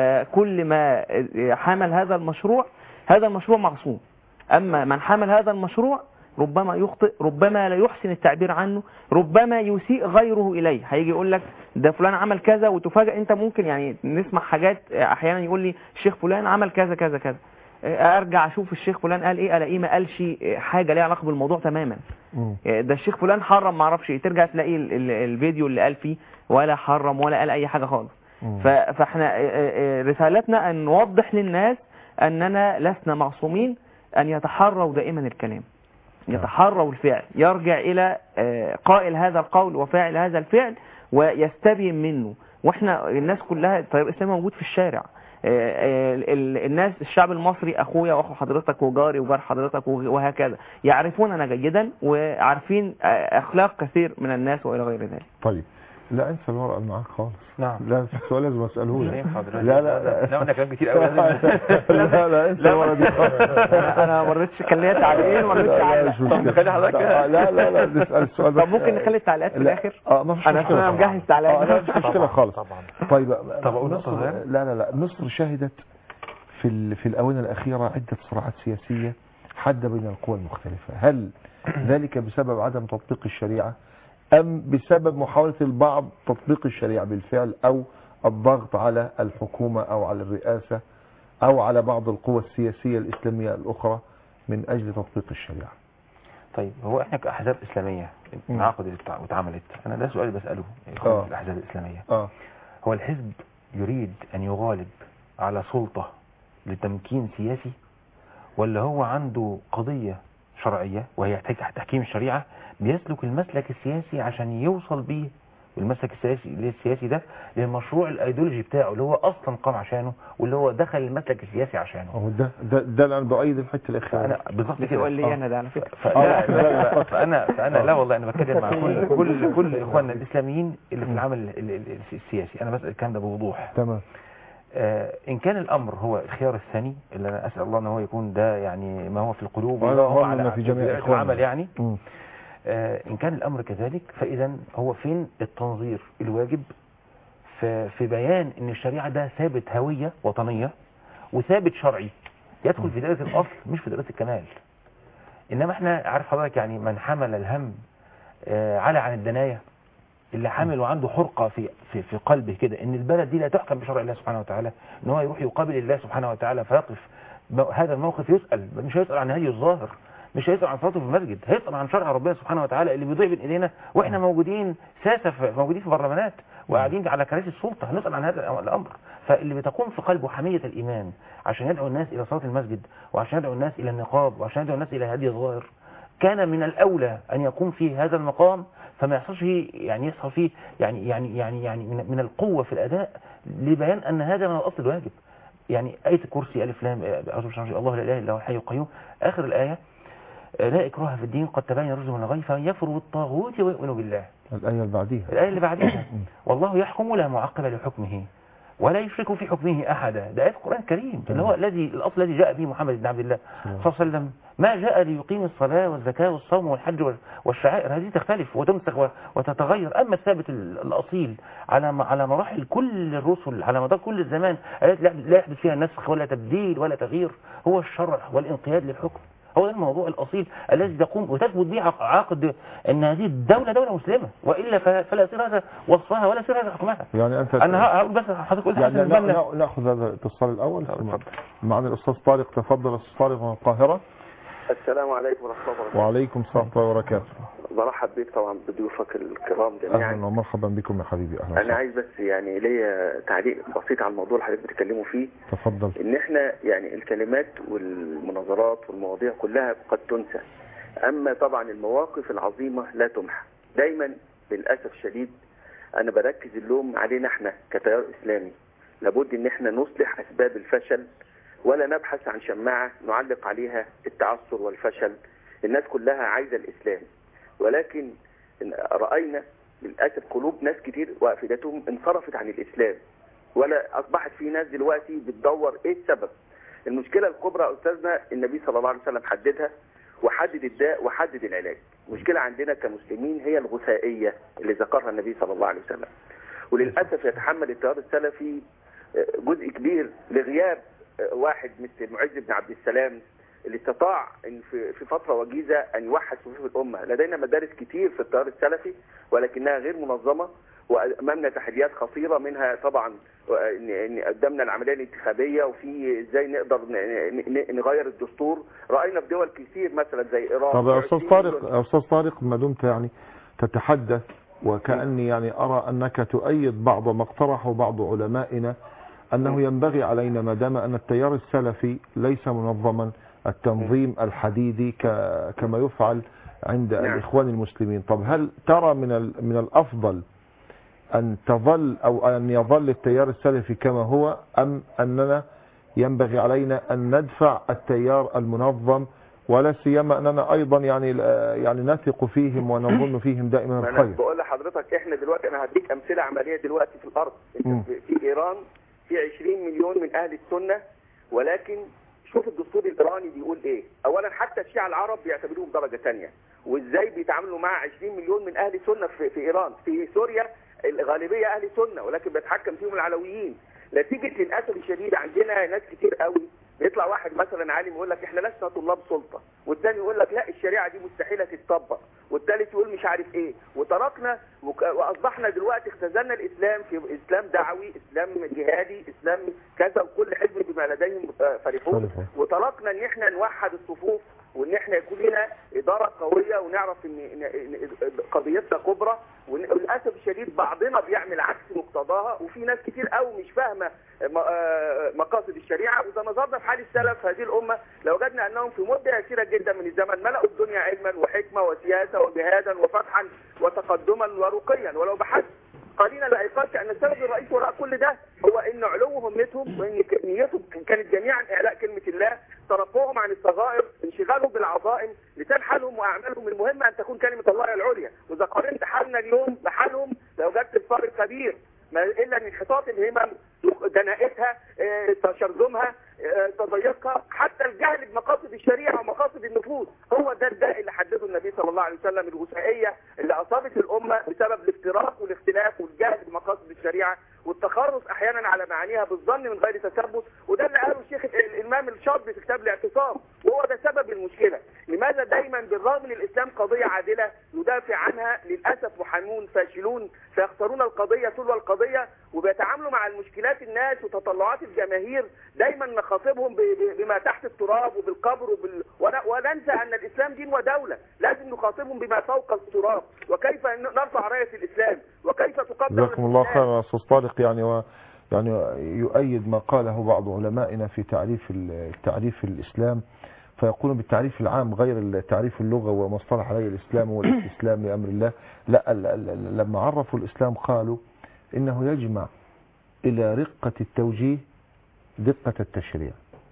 وكل ما حمل هذا المشروع هذا المشروع معصوم اما من حمل هذا المشروع ربما يخطئ ربما لا يحسن التعبير عنه ربما يسيء غيره اليه هيجي يقول لك ده فلان عمل كذا وتفاجئ انت ممكن يعني نسمع حاجات احيانا يقول لي الشيخ فلان عمل كذا كذا كذا آه، ارجع اشوف الشيخ فلان قال ايه الاقيه ما قالش آه، حاجه ليها علاقه بالموضوع تماما مم. آه، ده الشيخ فلان حرم ما اعرفش ايه ترجع تلاقي ال- ال- الفيديو اللي قال فيه ولا حرم ولا قال اي حاجه خالص مم. ف- فاحنا آه، آه، رسالتنا ان نوضح للناس اننا لسنا معصومين ان يتحروا دائما الكلام يتحروا الفعل يرجع الى آه، قائل هذا القول وفاعل هذا الفعل ويستبين منه واحنا الناس كلها التيار الاسلامي موجود في الشارع آه، آه، ال- الناس الشعب المصري اخويا واخو حضرتك وجاري وجار حضرتك وه- وهكذا يعرفوننا جيدا وعارفين آه، اخلاق كثير من الناس والى غير ذلك طيب لا انسى الورقه اللي معاك خالص نعم لا في سؤال لازم اساله مش لك هينفع دلوقتي. لا لا لا قلنا كلام كتير قوي لازم لا لا انسى الورقه دي خالص انا أنا ما رضيتش كان ليا تعليقين وما رضيتش لا، لا، اعلق مش مشكلة. نخلي حضرتك لا لا لا لا نسال السؤال طب ممكن نخلي التعليقات في لا. الاخر اه ما فيش انا مشكله انا مجهز تعليقات آه، لا مفيش مشكله خالص طبعا طيب طب أقول نقطة مصر صغيرة؟ لا لا لا مصر شهدت في ال- في الاونه الاخيره عده صراعات سياسيه حاده بين القوى المختلفه هل ذلك بسبب عدم تطبيق الشريعه ام بسبب محاوله البعض تطبيق الشريعه بالفعل او الضغط على الحكومه او على الرئاسه او على بعض القوى السياسيه الاسلاميه الاخرى من اجل تطبيق الشريعه طيب هو احنا كاحزاب اسلاميه مم. انعقدت وتع- واتعملت انا ده سؤال بساله يا آه. اخواني في الاحزاب الاسلاميه اه هو الحزب يريد ان يغالب على سلطه لتمكين سياسي ولا هو عنده قضيه شرعيه وهي تحت تحكيم الشريعه بيسلك المسلك السياسي عشان يوصل بيه المسلك السياسي السياسي ده للمشروع الايديولوجي بتاعه اللي هو اصلا قام عشانه واللي هو دخل المسلك السياسي عشانه هو ده ده ده اللي انا بايد الحته الاخيره انا بالظبط ده كده سؤال لي آه. انا ده على فكره فلا آه. لا فانا فانا لا والله انا بتكلم مع كل كل كل اخواننا الاسلاميين اللي في العمل ال- ال- ال- السياسي انا بسال الكلام ده بوضوح تمام آه ان كان الامر هو الخيار الثاني اللي انا اسال الله ان هو يكون ده يعني ما هو في القلوب وأنا وما هو أظن على في جميع طبيعة إخواننا. العمل يعني مم. آه ان كان الامر كذلك فاذا هو فين التنظير الواجب في في بيان ان الشريعه ده ثابت هويه وطنيه وثابت شرعي يدخل في دائره الاصل مش في دائره الكمال انما احنا عارف حضرتك يعني من حمل الهم آه، على عن الدناية اللي حامل وعنده حرقة في في في قلبه كده ان البلد دي لا تحكم بشرع الله سبحانه وتعالى ان هو يروح يقابل الله سبحانه وتعالى فيقف مو- هذا الموقف يسأل مش هيسأل عن هدي الظاهر مش هيسأل عن صلاته في المسجد هيسأل عن شرع ربنا سبحانه وتعالى اللي بيضيع بين ايدينا واحنا موجودين ساسة في موجودين في برلمانات وقاعدين على كراسي السلطة هنسأل عن هذا الامر فاللي بتقوم في قلبه حمية الايمان عشان يدعو الناس الى صلاة المسجد وعشان يدعو الناس الى النقاب وعشان يدعو الناس الى هدي الظاهر كان من الأولى أن يقوم فيه هذا المقام فما يحصلش فيه يعني يحصل فيه يعني يعني يعني يعني من, من القوة في الأداء لبيان أن هذا من الأصل الواجب يعني آية الكرسي ألف لام أعوذ بالله من الشيطان- الله لا إله إلا هو الحي القيوم آخر الآية آه، لا إكراه في الدين قد تبين الرشد من الغي فمن يكفر بالطاغوت ويؤمن بالله الآية اللي بعديها الآية اللي بعدها والله يحكم لا معقب لحكمه ولا يشرك في حكمه أحدا ده آية القرآن الكريم اللي هو الذي الأصل الذي جاء به محمد بن عبد الله صلى الله عليه وسلم ما جاء ليقيم الصلاة والزكاة والصوم والحج وال- والشعائر هذه تختلف وتنسخ و- وتتغير أما الثابت ال- الأصيل على م- على مراحل كل الرسل على مدار كل الزمان التي لا- لا يحدث فيها نسخ ولا تبديل ولا تغيير هو الشرع والانقياد للحكم هو ده الموضوع الأصيل الذي تقوم وتثبت به عق- عقد أن هذه الدولة دولة مسلمة وإلا ف- فلا يصير هذا وصفها ولا يصير هذا حكمها يعني أنت أنا ه- هقول بس حضرتك قلت يعني حسن نا- البنا نا- ناخذ هذا الاتصال الأول ثم اتفضل. معنا الأستاذ طارق تفضل أستاذ طارق من القاهرة السلام عليكم ورحمة الله وبركاته وعليكم السلام ورحمة الله وبركاته برحب بك طبعا بضيوفك الكرام جميعا أهلا ومرحبا بكم يا حبيبي أهلا انا وسهلا عايز بس يعني ليا تعليق بسيط على الموضوع اللي حضرتك بتتكلموا فيه تفضل ان احنا يعني الكلمات والمناظرات والمواضيع كلها قد تنسى اما طبعا المواقف العظيمة لا تمحى دايما للاسف الشديد انا بركز اللوم علينا احنا كتيار اسلامي لابد ان احنا نصلح اسباب الفشل ولا نبحث عن شماعة نعلق عليها التعثر والفشل الناس كلها عايزة الاسلام ولكن إن رأينا للأسف قلوب ناس كتير وأفئدتهم انصرفت عن الإسلام ولا أصبحت في ناس دلوقتي بتدور إيه السبب المشكلة الكبرى يا أستاذنا النبي صلى الله عليه وسلم حددها وحدد الداء وحدد العلاج المشكلة عندنا كمسلمين هي الغثائية اللي ذكرها النبي صلى الله عليه وسلم وللأسف يتحمل التيار السلفي آه، جزء كبير لغياب آه، واحد مثل معز بن عبد السلام اللي استطاع ان في في فتره وجيزه ان يوحد صفوف الامه، لدينا مدارس كتير في التيار السلفي ولكنها غير منظمه وامامنا تحديات خطيره منها طبعا ان إن قدامنا العمليه الانتخابيه وفي ازاي نقدر ن- ن- نغير الدستور راينا في دول كتير مثلا زي ايران طب يا استاذ 20 طارق مليون. يا استاذ طارق ما دمت يعني تتحدث وكاني يعني ارى انك تؤيد بعض ما اقترحه بعض علمائنا انه ينبغي علينا ما دام ان التيار السلفي ليس منظما التنظيم الحديدي ك- كما يفعل عند نعم. الاخوان المسلمين طب هل ترى من ال- من الافضل ان تظل او ان يظل التيار السلفي كما هو ام اننا ينبغي علينا ان ندفع التيار المنظم ولا سيما اننا ايضا يعني يعني نثق فيهم ونظن فيهم دائما ما انا الخير بقول لحضرتك احنا دلوقتي انا هديك امثله عمليه دلوقتي في الارض مم. في- في ايران في 20 مليون من اهل السنه ولكن شوف الدستور الايراني بيقول ايه اولا حتى الشيعة العرب بيعتبروهم درجه ثانيه وازاي بيتعاملوا مع 20 مليون من اهل سنه في, في ايران في سوريا الغالبيه اهل سنه ولكن بيتحكم فيهم العلويين نتيجه للاسف الشديد عندنا ناس كتير قوي بيطلع واحد مثلا عالم يقول لك احنا لسنا طلاب سلطه والتاني يقول لك لا الشريعه دي مستحيله تتطبق والثالث يقول مش عارف ايه وتركنا وك- واصبحنا دلوقتي اختزلنا الاسلام في اسلام دعوي اسلام جهادي اسلام كذا وكل حزب بما لديهم آه، فرحون فرحون. وتركنا ان احنا نوحد الصفوف وان احنا يكون لنا اداره قويه ونعرف ان إن- إن قضيتنا كبرى وللاسف الشديد بعضنا بيعمل عكس مقتضاها وفي ناس كتير قوي مش فاهمه م- آه، مقاصد الشريعه واذا نظرنا في حال السلف هذه الامه لوجدنا انهم في مده يسيره جدا من الزمن ملأوا الدنيا علما وحكمه وسياسه وجهادا وفتحا وتقدما ورقيا ولو بحثت قليلا لا يقال ان السبب الرئيسي وراء كل ده هو ان علو همتهم وان ك- نيتهم كانت جميعا اعلاء كلمه الله ترفعهم عن الصغائر انشغالهم بالعظائم لسان حالهم واعمالهم المهم ان تكون كلمه الله هي العليا واذا قارنت حالنا اليوم بحالهم لوجدت الفرق كبير ما الا ان انحطاط الهمم دنائتها آه، تشرذمها آه، تضيقها حتى الجهل بمقاصد الشريعه ومقاصد النفوذ هو ده الداء اللي حدده النبي صلى الله عليه وسلم الغثائيه اللي اصابت الامه بسبب الافتراق والاختلاف والجهل بمقاصد الشريعه والتخرص احيانا على معانيها بالظن من غير تثبت وده اللي قاله الشيخ ال- الامام الشاطبي في كتاب الاعتصام وهو ده سبب المشكله لماذا دايما بالرغم من الاسلام قضيه عادله يدافع عنها للاسف محامون فاشلون فيختارون القضيه تلو القضيه وبيتعاملوا مع المشكلات الناس وتطلعات الجماهير دايما نخاطبهم ب- ب- بما تحت التراب وبالقبر وبال... ون- وننسى ان الاسلام دين ودوله لازم نخاطبهم بما فوق التراب وكيف ن- نرفع رايه الاسلام وكيف تقدم جزاكم الله الإسلام. خيرا يا استاذ طارق يعني و يعني يؤيد ما قاله بعض علمائنا في تعريف ال- تعريف الاسلام فيقولون بالتعريف العام غير التعريف اللغوي وما اصطلح عليه الاسلام والاستسلام لامر الله لا ال- ال- ال- لما عرفوا الاسلام قالوا انه يجمع الى رقه التوجيه دقه التشريع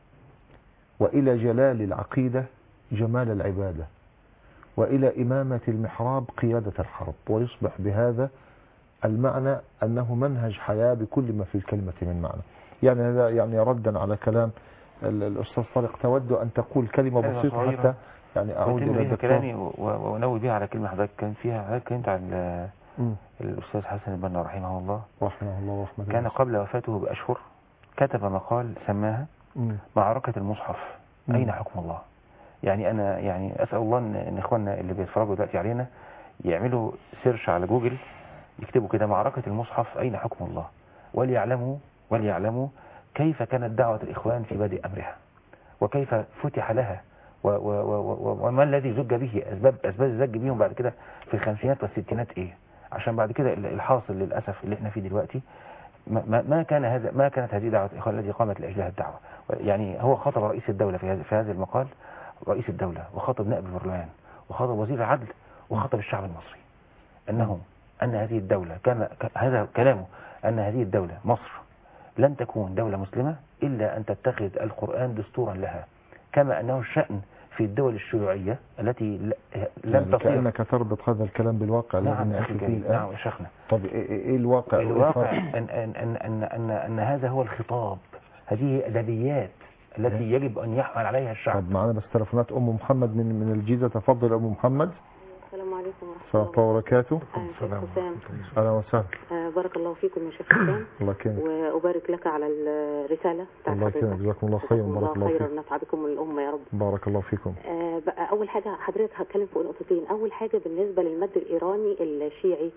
والى جلال العقيده جمال العباده والى امامه المحراب قياده الحرب ويصبح بهذا المعنى أنه منهج حياة بكل ما في الكلمة من معنى يعني هذا يعني ردا على كلام ال- الأستاذ طارق تود أن تقول كلمة كلمة بسيطة صغيرة. حتى يعني أعود أتم إلى بيها الدكتور كلامي و- و- وأنوي بيها على كلمة حضرتك كان فيها حضرتك كنت عن ال- مم. الأستاذ حسن البنا رحمه الله رحمه الله ورحمة الله كان قبل وفاته بأشهر كتب مقال سماها مم. معركة المصحف مم. أين حكم الله يعني أنا يعني أسأل الله إن إن إخواننا اللي بيتفرجوا دلوقتي علينا يعملوا سيرش على جوجل يكتبوا كده معركة المصحف أين حكم الله وليعلموا وليعلموا كيف كانت دعوة الإخوان في بدء أمرها وكيف فتح لها و و و و وما الذي زج به أسباب أسباب الزج بيهم بعد كده في الخمسينات والستينات إيه عشان بعد كده ال- الحاصل للأسف اللي احنا فيه دلوقتي ما, ما- ما كان هذا ما كانت هذه دعوة الإخوان التي قامت لأجلها الدعوة يعني هو خاطب رئيس الدولة في هذا في هذا المقال رئيس الدولة وخاطب نائب البرلمان وخاطب وزير العدل وخاطب الشعب المصري أنه أن هذه الدولة كما ك- هذا كلامه أن هذه الدولة مصر لن تكون دولة مسلمة إلا أن تتخذ القرآن دستورا لها كما أنه الشأن في الدول الشيوعية التي ل- لم يعني تصير كأنك تربط هذا الكلام بالواقع الذي نعم نعيش أخي فيه الكريم، الآن نعم يا شيخنا طب إيه- إيه إيه الواقع الواقع أن, أن, أن, أن, أن, أن هذا هو الخطاب هذه أدبيات التي يجب أن يحمل عليها الشعب طب معنا بس تلفونات أم محمد من من الجيزة تفضل أم محمد السلام عليكم ورحمة السلام الله الله وبركاته آه، شيخ حسام أهلا وسهلا آه، بارك الله فيكم يا شيخ حسام الله يكرمك وأبارك لك على الرسالة بتاعت الله يكرمك حضرتك. جزاكم الله خيرا جزاكم بارك الله خيرا فيك نفع بكم الأمة يا رب بارك الله فيكم آه، بقى أول حاجة حضرتك هتكلم في نقطتين أول حاجة بالنسبة للمد الإيراني الشيعي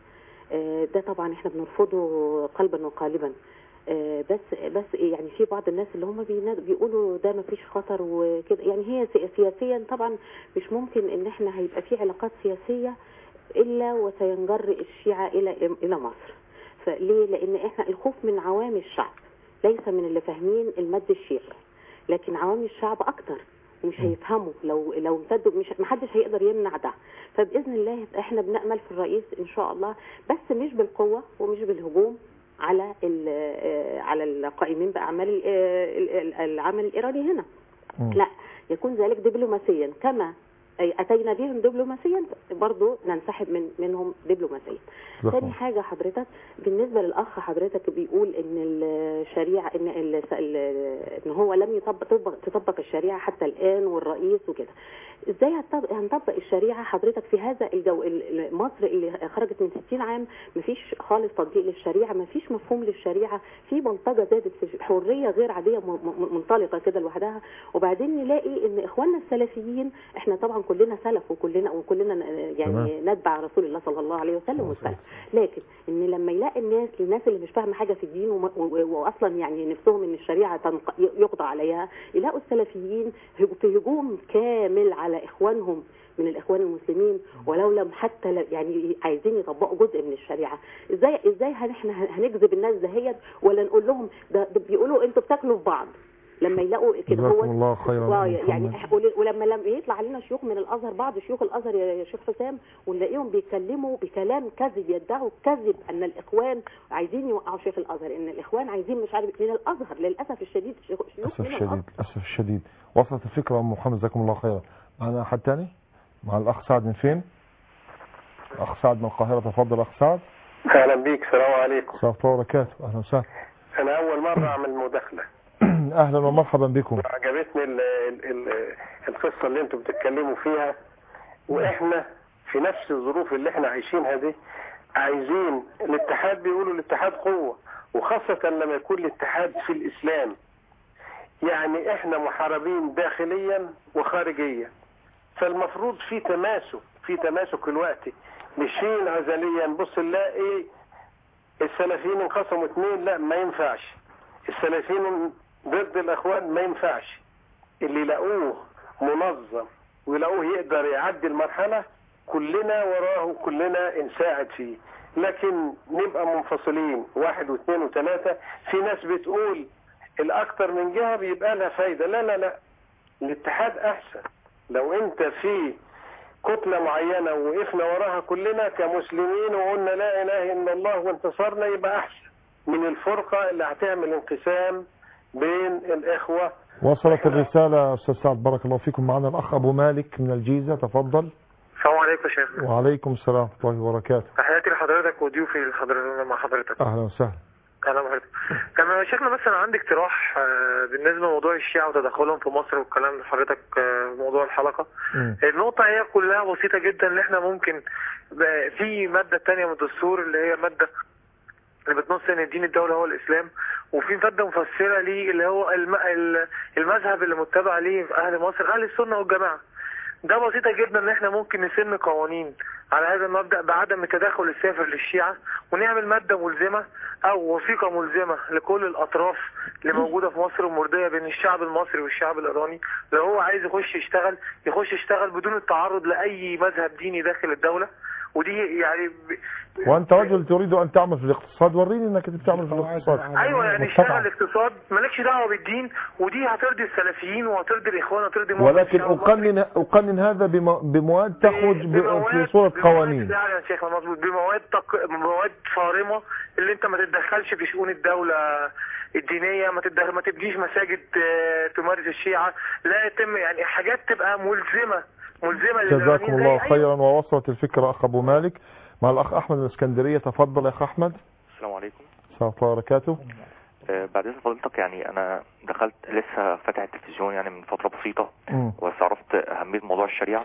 آه، ده طبعا احنا بنرفضه قلبا وقالبا آه، بس بس يعني في بعض الناس اللي هم بينا- بيقولوا ده ما فيش خطر وكده يعني هي سي- سياسيا طبعا مش ممكن ان احنا هيبقى في علاقات سياسيه الا وسينجر الشيعه الى الى مصر فليه لان احنا الخوف من عوام الشعب ليس من اللي فاهمين المد الشيعي لكن عوام الشعب اكتر ومش هيفهموا لو لو امتدوا مش محدش هيقدر يمنع ده فباذن الله احنا بنامل في الرئيس ان شاء الله بس مش بالقوه ومش بالهجوم على ال- آه، على القائمين باعمال ال- آه، ال- ال- العمل الايراني هنا مم. لا يكون ذلك دبلوماسيا كما أي اتينا بهم دبلوماسيا برضو ننسحب من منهم دبلوماسيا جزاك تاني الله. حاجة حضرتك بالنسبة للأخ حضرتك بيقول إن الشريعة إن ال- ال- إن هو لم يطبق تطبق, تطبق الشريعة حتى الآن والرئيس وكده إزاي هتطبق- هنطبق الشريعة حضرتك في هذا الجو ال- ال- مصر اللي خرجت من 60 عام مفيش خالص تطبيق للشريعة مفيش مفهوم للشريعة في بلطجة زادت في حرية غير عادية م- م- منطلقة كده لوحدها وبعدين نلاقي إن إخواننا السلفيين إحنا طبعا كلنا سلف وكلنا وكلنا يعني نتبع رسول الله صلى الله عليه وسلم والسلف لكن ان لما يلاقي الناس الناس اللي مش فاهمه حاجه في الدين وم- و- و- واصلا يعني نفسهم ان الشريعه تنق- يقضى عليها يلاقوا السلفيين هج- في هجوم كامل على اخوانهم من الاخوان المسلمين ولو لم حتى ل- يعني عايزين يطبقوا جزء من الشريعه ازاي ازاي هن- احنا هنجذب الناس دهيت ولا نقول لهم ده, ده بيقولوا انتوا بتاكلوا في بعض لما يلاقوا كده جزاكم هو الله خيرا آه، يا يعني محمد. إح- ول- ولما لما يطلع علينا شيوخ من الازهر بعض شيوخ الازهر يا يا شيخ حسام ونلاقيهم بيتكلموا بكلام كذب يدعوا كذب ان الاخوان عايزين يوقعوا شيخ الازهر ان الاخوان عايزين مش عارف من الازهر للاسف الشديد شيوخ شيوخ للاسف من الشديد الازهر للاسف الشديد وصلت الفكره يا ام محمد جزاكم الله خيرا معنا احد تاني مع الاخ سعد من فين اخ سعد من القاهره تفضل اخ سعد اهلا بيك السلام عليكم السلام عليكم وبركاته اهلا وسهلا انا اول مره اعمل مداخله اهلا ومرحبا بكم عجبتني ال ال ال القصه اللي انتم بتتكلموا فيها واحنا في نفس الظروف اللي احنا عايشينها دي عايزين الاتحاد بيقولوا الاتحاد قوه وخاصه لما يكون الاتحاد في الاسلام يعني احنا محاربين داخليا وخارجيا فالمفروض في تماسك في تماسك الوقت مش في انعزاليا بص نلاقي السلفيين انقسموا اثنين لا ما ينفعش السلفيين ضد الاخوان ما ينفعش اللي يلاقوه منظم ويلاقوه يقدر يعدي المرحلة كلنا وراه كلنا نساعد فيه لكن نبقى منفصلين واحد واثنين وثلاثة في ناس بتقول الاكتر من جهة بيبقى لها فايدة لا لا لا الاتحاد احسن لو انت في كتلة معينة وقفنا وراها كلنا كمسلمين وقلنا لا اله الا الله وانتصرنا يبقى احسن من الفرقة اللي هتعمل انقسام بين الاخوة وصلت الرساله يا استاذ سعد بارك الله فيكم معنا الاخ ابو مالك من الجيزه تفضل السلام عليكم يا شيخ وعليكم السلام ورحمه الله وبركاته تحياتي لحضرتك وضيوفي لحضرتك مع حضرتك اهلا وسهلا اهلا بحضرتك تمام يا شيخنا بس انا عندي اقتراح آه، بالنسبه لموضوع الشيعة وتدخلهم في مصر والكلام اللي حضرتك آه، في موضوع الحلقه مم. النقطة هي كلها بسيطة جدا ان احنا ممكن ب- في مادة تانية من الدستور اللي هي مادة اللي بتنص ان الدين الدولة هو الاسلام وفي مادة مفسرة ليه اللي هو الم- ال- المذهب اللي متبع ليه في اهل مصر اهل السنة والجماعة ده بسيطة جدا ان احنا ممكن نسن قوانين على هذا المبدأ بعدم التدخل السافر للشيعة ونعمل مادة ملزمة او وثيقة ملزمة لكل الاطراف اللي موجودة في مصر ومرضية بين الشعب المصري والشعب الايراني لو هو عايز يخش يشتغل يخش يشتغل بدون التعرض لاي مذهب ديني داخل الدولة ودي يعني ب... وانت رجل تريد ان تعمل في الاقتصاد وريني انك انت بتعمل في الاقتصاد ايوه يعني متبع. اشتغل اقتصاد مالكش دعوه بالدين ودي هترضي السلفيين وهترضي الاخوان وهترضي معظم ولكن الشعب المصري. اقنن اقنن هذا بم- بمواد تخرج ب- في بمواد- صوره بمواد قوانين فعلا يا شيخ مظبوط بمواد تق... بمواد صارمه اللي انت ما تتدخلش في شؤون الدوله الدينيه ما تتدخل ما تبنيش مساجد آه، تمارس الشيعه لا يتم يعني حاجات تبقى ملزمه ملزمه جزاكم للإيرانيين زي الله أي خيرا ووصلت الفكره اخ ابو مالك مع الاخ احمد من الاسكندريه تفضل يا اخ احمد السلام عليكم السلام عليكم وبركاته آه، بعد اذن فضيلتك يعني انا دخلت لسه فاتح التلفزيون يعني من فتره بسيطه مم. واستعرفت اهميه موضوع الشريعه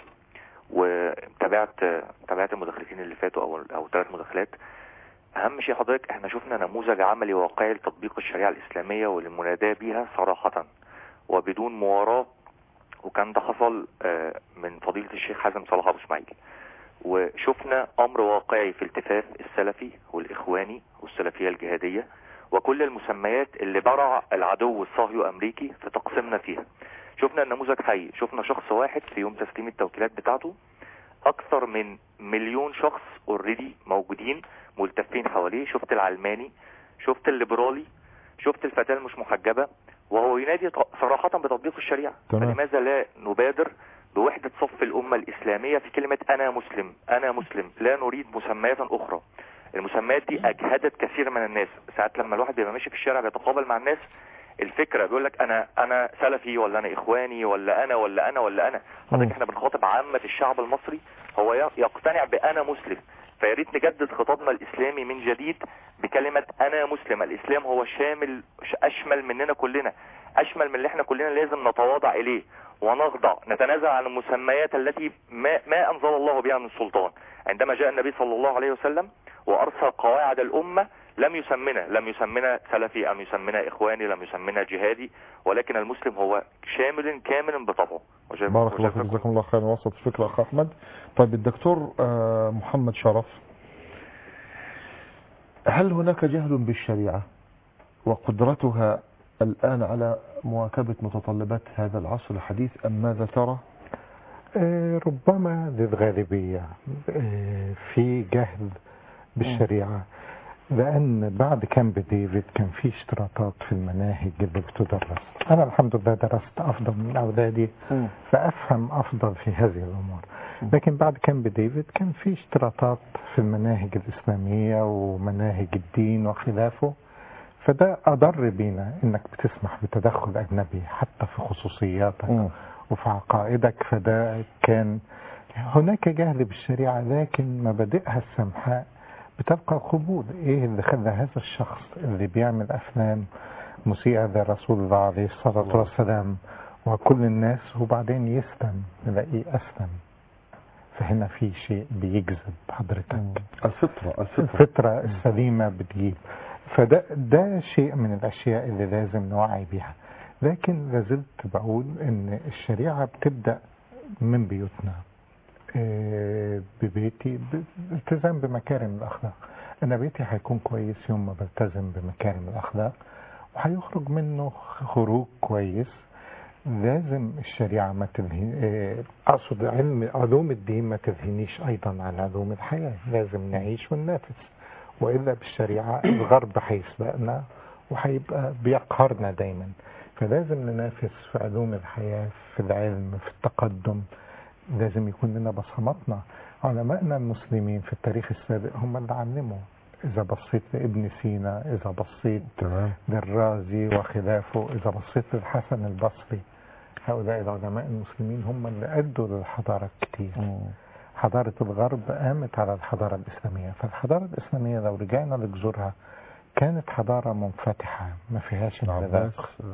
وتابعت تابعت المداخلتين اللي فاتوا او او ثلاث مداخلات اهم شيء حضرتك احنا شفنا نموذج عملي واقعي لتطبيق الشريعه الاسلاميه والمناداه بيها صراحه وبدون مواراه وكان ده حصل آه، من فضيله الشيخ حازم صلاح ابو اسماعيل وشفنا امر واقعي في التفاف السلفي والاخواني والسلفيه الجهاديه وكل المسميات اللي برع العدو الصهيو امريكي في تقسيمنا فيها شفنا النموذج حي شفنا شخص واحد في يوم تسليم التوكيلات بتاعته اكثر من مليون شخص اوريدي موجودين ملتفين حواليه شفت العلماني شفت الليبرالي شفت الفتاة المش محجبة وهو ينادي ط- صراحة بتطبيق الشريعة تمام. فلماذا لا نبادر بوحدة صف الأمة الإسلامية في كلمة أنا مسلم أنا مسلم لا نريد مسميات أخرى المسميات دي أجهدت كثير من الناس ساعات لما الواحد بيبقى ماشي في الشارع بيتقابل مع الناس الفكرة بيقول لك أنا أنا سلفي ولا أنا إخواني ولا أنا ولا أنا ولا أنا حضرتك احنا بنخاطب عامة الشعب المصري هو ي- يقتنع بأنا مسلم فيا ريت نجدد خطابنا الإسلامي من جديد بكلمة أنا مسلم الإسلام هو شامل ش- أشمل مننا كلنا أشمل من اللي احنا كلنا لازم نتواضع إليه ونخضع نتنازل عن المسميات التي ما, ما أنزل الله بها من سلطان عندما جاء النبي صلى الله عليه وسلم وأرسل قواعد الأمة لم يسمنا لم يسمنا سلفي أم يسمنا إخواني لم يسمنا جهادي ولكن المسلم هو شامل كامل بطبعه وجاب- بارك الله فيك وجزاكم جزاكم الله خيرا وصلت الفكرة أخ أحمد طيب الدكتور آه، محمد شرف هل هناك جهل بالشريعة وقدرتها الآن على مواكبة متطلبات هذا العصر الحديث أم ماذا ترى؟ آه، ربما للغالبية آه، في جهل بالشريعة لأن بعد كامب ديفيد كان في اشتراطات في المناهج اللي بتدرس أنا الحمد لله درست أفضل من أولادي فأفهم أفضل في هذه الأمور لكن بعد كامب ديفيد كان في اشتراطات في المناهج الإسلامية ومناهج الدين وخلافه فده أضر بينا إنك بتسمح بتدخل أجنبي حتى في خصوصياتك وفي عقائدك فده كان هناك جهل بالشريعة لكن مبادئها السمحاء بتبقى قبول ايه اللي خلى هذا الشخص اللي بيعمل افلام مسيئة لرسول الله عليه الصلاة والسلام وكل الناس وبعدين يسلم نلاقيه اسلم فهنا في شيء بيجذب حضرتك الفطرة الفطرة الفطرة السليمة بتجيب فده ده شيء من الأشياء اللي لازم نوعي بيها لكن لازلت بقول إن الشريعة بتبدأ من بيوتنا آه، ببيتي بالتزام بمكارم الأخلاق أنا بيتي هيكون كويس يوم ما بلتزم بمكارم الأخلاق وهيخرج منه خروج كويس لازم الشريعة ما تلهي آه، أقصد علم علوم الدين ما تلهينيش أيضا عن علوم الحياة لازم نعيش وننافس وإلا بالشريعة الغرب هيسبقنا وهيبقى بيقهرنا دايما فلازم ننافس في علوم الحياة في العلم في التقدم لازم يكون لنا بصماتنا علمائنا المسلمين في التاريخ السابق هم اللي علموا إذا بصيت لابن سينا إذا بصيت تمام للرازي وخلافه إذا بصيت للحسن البصري هؤلاء العلماء المسلمين هم اللي أدوا للحضارة كتير حضارة الغرب قامت على الحضارة الإسلامية فالحضارة الإسلامية لو رجعنا لجذورها كانت حضارة منفتحة ما فيهاش العباس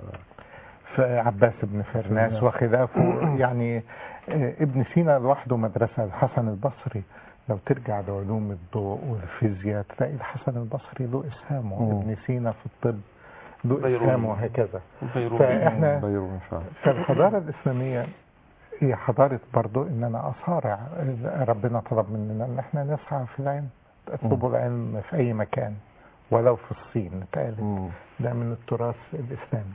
عباس بن فرناس وخلافه يعني آه، ابن سينا لوحده مدرسة الحسن البصري لو ترجع لعلوم الضوء والفيزياء تلاقي الحسن البصري له إسهامه مم. ابن سينا في الطب له بيروني. إسهامه وهكذا بيروني. فإحنا بيروني فعلا فالحضارة الإسلامية هي حضارة برضو إن أنا أصارع ربنا طلب مننا إن إحنا نسعى في العلم اطلبوا العلم في أي مكان ولو في الصين اتقالت مم. ده من التراث الإسلامي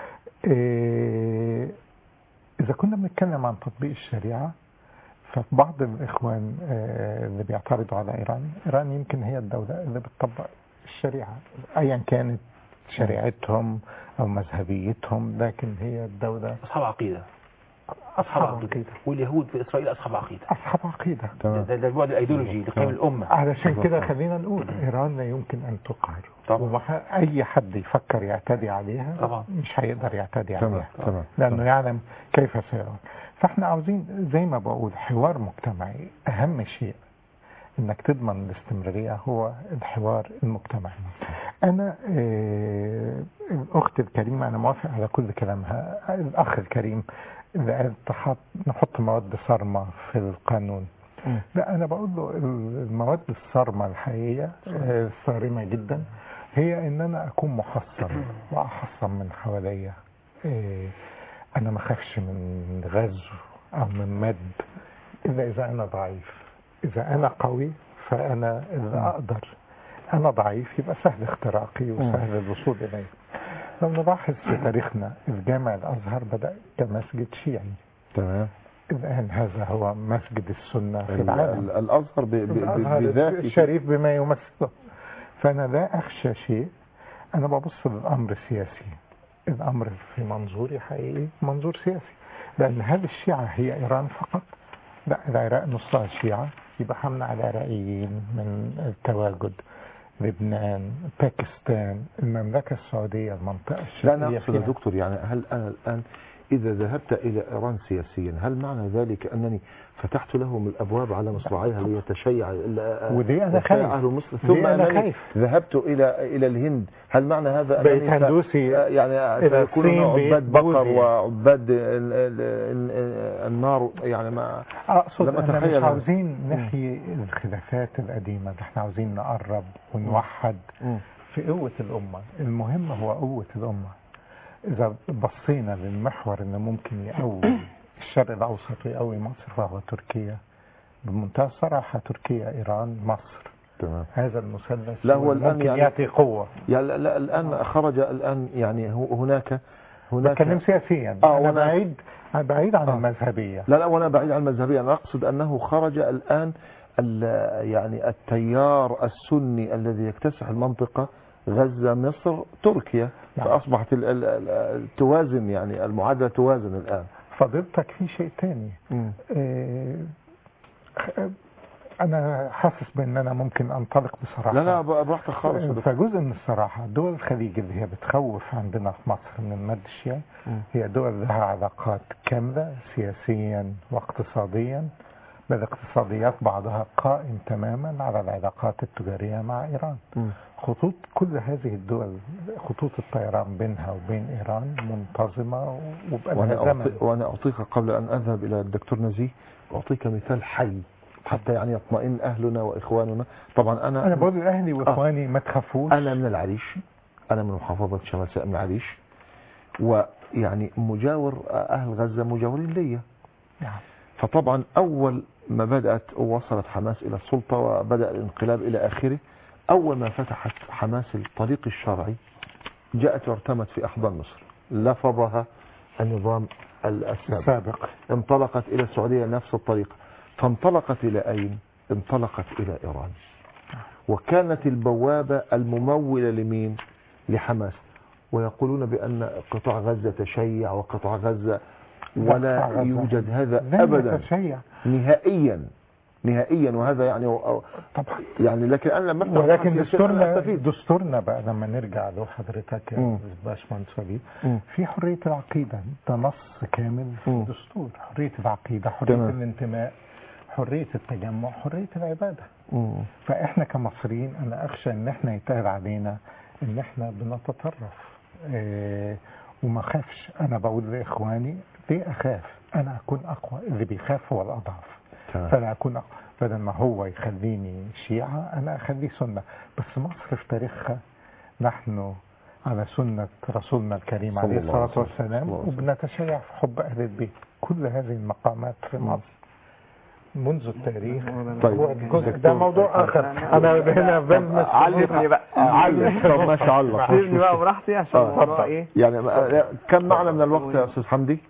إيه إذا كنا بنتكلم عن تطبيق الشريعة فبعض الإخوان آه، اللي بيعترضوا على إيران إيران يمكن هي الدولة اللي بتطبق الشريعة أيا كانت شريعتهم أو مذهبيتهم لكن هي الدولة أصحاب عقيدة أصحاب عقيدة عقيدة واليهود في إسرائيل أصحاب عقيدة أصحاب عقيدة ده, تمام ده, ده البعد الأيديولوجي لقيم الأمة علشان كده خلينا نقول إيران لا يمكن أن تقهر طبعا. ومح- أي حد يفكر يعتدي عليها طبعا. مش هيقدر يعتدي تمام عليها تمام لأنه يعلم كيف سيرون فاحنا عاوزين زي ما بقول حوار مجتمعي أهم شيء انك تضمن الاستمرارية هو الحوار المجتمعي انا آه، الاخت الكريمة انا موافق على كل كلامها الاخ الكريم اللي قال تحط نحط مواد صارمة في القانون لا انا بقول له المواد الصارمة الحقيقية آه، الصارمة جدا هي ان انا اكون محصن واحصن من حواليا آه، انا ما اخافش من غزو او من مد الا اذا انا ضعيف إذا أنا قوي فأنا إذا أقدر أنا ضعيف يبقى سهل اختراقي وسهل الوصول إليه لو نلاحظ في تاريخنا الجامع الأزهر بدأ كمسجد شيعي تمام الآن هذا هو مسجد السنة في ال- العالم ال- الازهر ب- ب- الأزهر ب- بذاته الشريف بما يمثله فأنا لا أخشى شيء أنا ببص للأمر السياسي الأمر في منظوري حقيقي منظور سياسي لأن هل الشيعة هي إيران فقط؟ لا العراق نصها شيعة يبقى همنع العراقيين من التواجد لبنان باكستان المملكة السعودية المنطقة لا الشرقية انا اقصد يا فيها. دكتور يعني هل انا الان اذا ذهبت الى ايران سياسيا هل معنى ذلك انني فتحت لهم الابواب على مصراعيها ليتشيع ال- ودي أنا يتشيع خايف. اهل مصر دي ثم أنا انني خايف. ذهبت الى الى الهند هل معنى هذا بقيت أنني س- هندوسي يعني إلى سيكونون الصين عباد بقيت بقر بوذي. وعباد ال- ال- ال- النار يعني ما اقصد لم انا مش أتخيل هذا. عاوزين نحيي الخلافات القديمه ده احنا عاوزين نقرب ونوحد في قوه الامه المهم هو قوه الامه اذا بصينا للمحور اللي ممكن يقوي الشرق الاوسط ويقوي مصر فهو تركيا بمنتهى الصراحه تركيا ايران مصر تمام هذا المثلث لا هو الان ممكن يعني يعطي قوه يعني لا- لا الان خرج الان يعني هو- هناك هناك بتكلم سياسيا آه، انا وأنا- بعيد أنا بعيد عن آه. المذهبيه لا لا وانا بعيد عن المذهبيه انا اقصد انه خرج الان ال- يعني التيار السني الذي يكتسح المنطقه غزه مصر تركيا نعم. فاصبحت ال- ال- ال- توازن يعني المعادله توازن الان فضيلتك في شيء تاني آه، انا حاسس بان انا ممكن انطلق بصراحه لا لا براحتك خالص يا دكتور. فجزء من الصراحه دول الخليج اللي هي بتخوف عندنا في مصر من المد الشيعي مم. هي دول لها علاقات كامله سياسيا واقتصاديا بل اقتصاديات بعضها قائم تماما على العلاقات التجاريه مع ايران مم. خطوط كل هذه الدول خطوط الطيران بينها وبين ايران منتظمه وبقى وانا لها زمن أعطي وانا اعطيك قبل ان اذهب الى الدكتور نزيه اعطيك مثال حي حتى يعني يطمئن اهلنا واخواننا طبعا انا انا بقول لاهلي واخواني ما تخافوش انا من العريش انا من محافظه شمال سائر من العريش ويعني مجاور اهل غزه مجاورين ليا نعم فطبعا اول ما بدات وصلت حماس الى السلطه وبدا الانقلاب الى اخره اول ما فتحت حماس الطريق الشرعي جاءت وارتمت في احضان مصر لفظها النظام السابق السابق انطلقت الى السعوديه نفس الطريقه فانطلقت الى اين انطلقت الى ايران وكانت البوابه المموله لمين لحماس ويقولون بان قطاع غزه تشيع وقطاع غزه ولا قطاع غزة. يوجد هذا لن ابدا يتشيع نهائيا نهائيا وهذا يعني طبعا يعني لكن انا لما أفتح ولكن محل سياسي أنا دستورنا أستفيد. دستورنا بقى لما نرجع له حضرتك مم. يا باشمهندس وليد مم. في حريه العقيده ده نص كامل في مم. الدستور حريه العقيده حريه تمام. الانتماء حريه التجمع حريه العباده مم. فاحنا كمصريين انا اخشى ان احنا يتقال علينا ان احنا بنتطرف إيه وما خافش انا بقول لاخواني ليه اخاف انا اكون اقوى اللي بيخاف هو الاضعف تمام. فانا اكون أقوى. بدل ما هو يخليني شيعة انا اخليه سنة بس مصر في تاريخها نحن على سنة رسولنا الكريم صلى عليه الله عليه الصلاة وسلم. والسلام صلى الله عليه وسلم. وبنتشيع في حب اهل البيت كل هذه المقامات في مصر منذ التاريخ طيب. هو الجزء ده دكتور. موضوع اخر انا هنا بلمس علمني بقى علم طب ما شاء الله سيبني بقى براحتي عشان آه. الموضوع ايه يعني ما- كم معنا من الوقت يا استاذ حمدي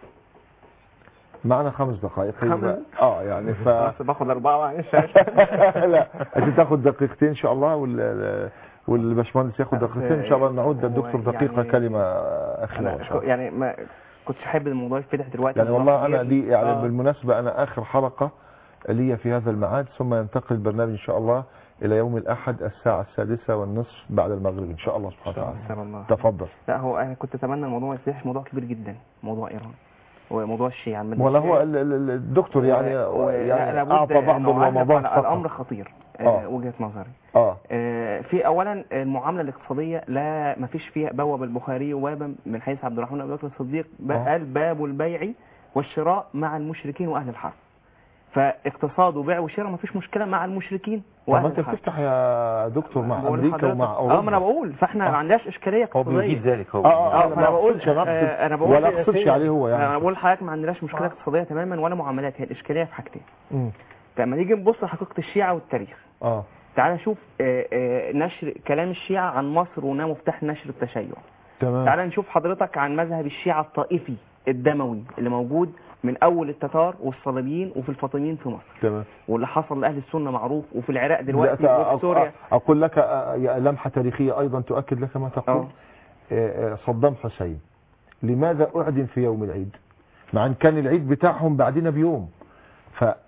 معنا خمس دقائق خمس؟ اه يعني ف بس باخد اربعه معلش لا انت تاخد دقيقتين ان شاء الله وال والباشمهندس ياخد دقيقتين ان شاء الله نعود للدكتور هو دقيقه يعني- كلمه اخيره ان انا شاء الله يعني ما كنتش حابب الموضوع يتفتح دلوقتي يعني والله انا دي دي يعني آه. بالمناسبه انا اخر حلقه لي في هذا الميعاد ثم ينتقل البرنامج ان شاء الله الى يوم الاحد الساعه السادسه والنصف بعد المغرب ان شاء الله سبحانه وتعالى ان شاء الله تفضل لا هو انا كنت اتمنى الموضوع ما يفتحش موضوع كبير جدا موضوع ايران وموضوع الشيعة المادة ولا هو الشيعية. ال- ال- ال- الدكتور يعني و- و- لا، يعني لابد اعطى بعض إنه أعلق الرمضان على فقط. الامر خطير آه. آه. وجهة نظري اه آه، في اولا المعامله الاقتصاديه لا ما فيش فيها بواب البخاري وبابا من حيث عبد الرحمن ابي بكر الصديق ب- آه. قال باب البيع والشراء مع المشركين واهل الحرب فاقتصاد وبيع وشراء ما فيش مشكله مع المشركين طب ما واهل انت الحرب بتفتح يا دكتور مع بقول امريكا لحضرتك- ومع اه ما انا اوروبا بقول فاحنا آه. ما عندناش اشكاليه هو اقتصاديه بيجيد ذلك هو اه اه اه انا فانا ما بقول اقصدش انا آه، اقصد انا بقول ولا اقصدش عليه هو انا يعني بقول لحضرتك ما عندناش مشكله اقتصاديه تماما ولا معاملات هي الاشكاليه في حاجتين مم. لما نيجي نبص لحقيقه الشيعه والتاريخ اه تعال نشوف آه، آه، نشر كلام الشيعة عن مصر وانها مفتاح نشر التشيع تمام تعال نشوف حضرتك عن مذهب الشيعة الطائفي الدموي اللي موجود من اول التتار والصليبيين وفي الفاطميين في مصر تمام واللي حصل لاهل السنه معروف وفي العراق لا، دلوقتي أ- وفي سوريا أ- أقول لك آه، يا لمحة تاريخية أيضا تؤكد لك ما تقول آه. آه، آه، صدام حسين لماذا أعدم في يوم العيد مع أن كان العيد بتاعهم بعدنا بيوم ف آه،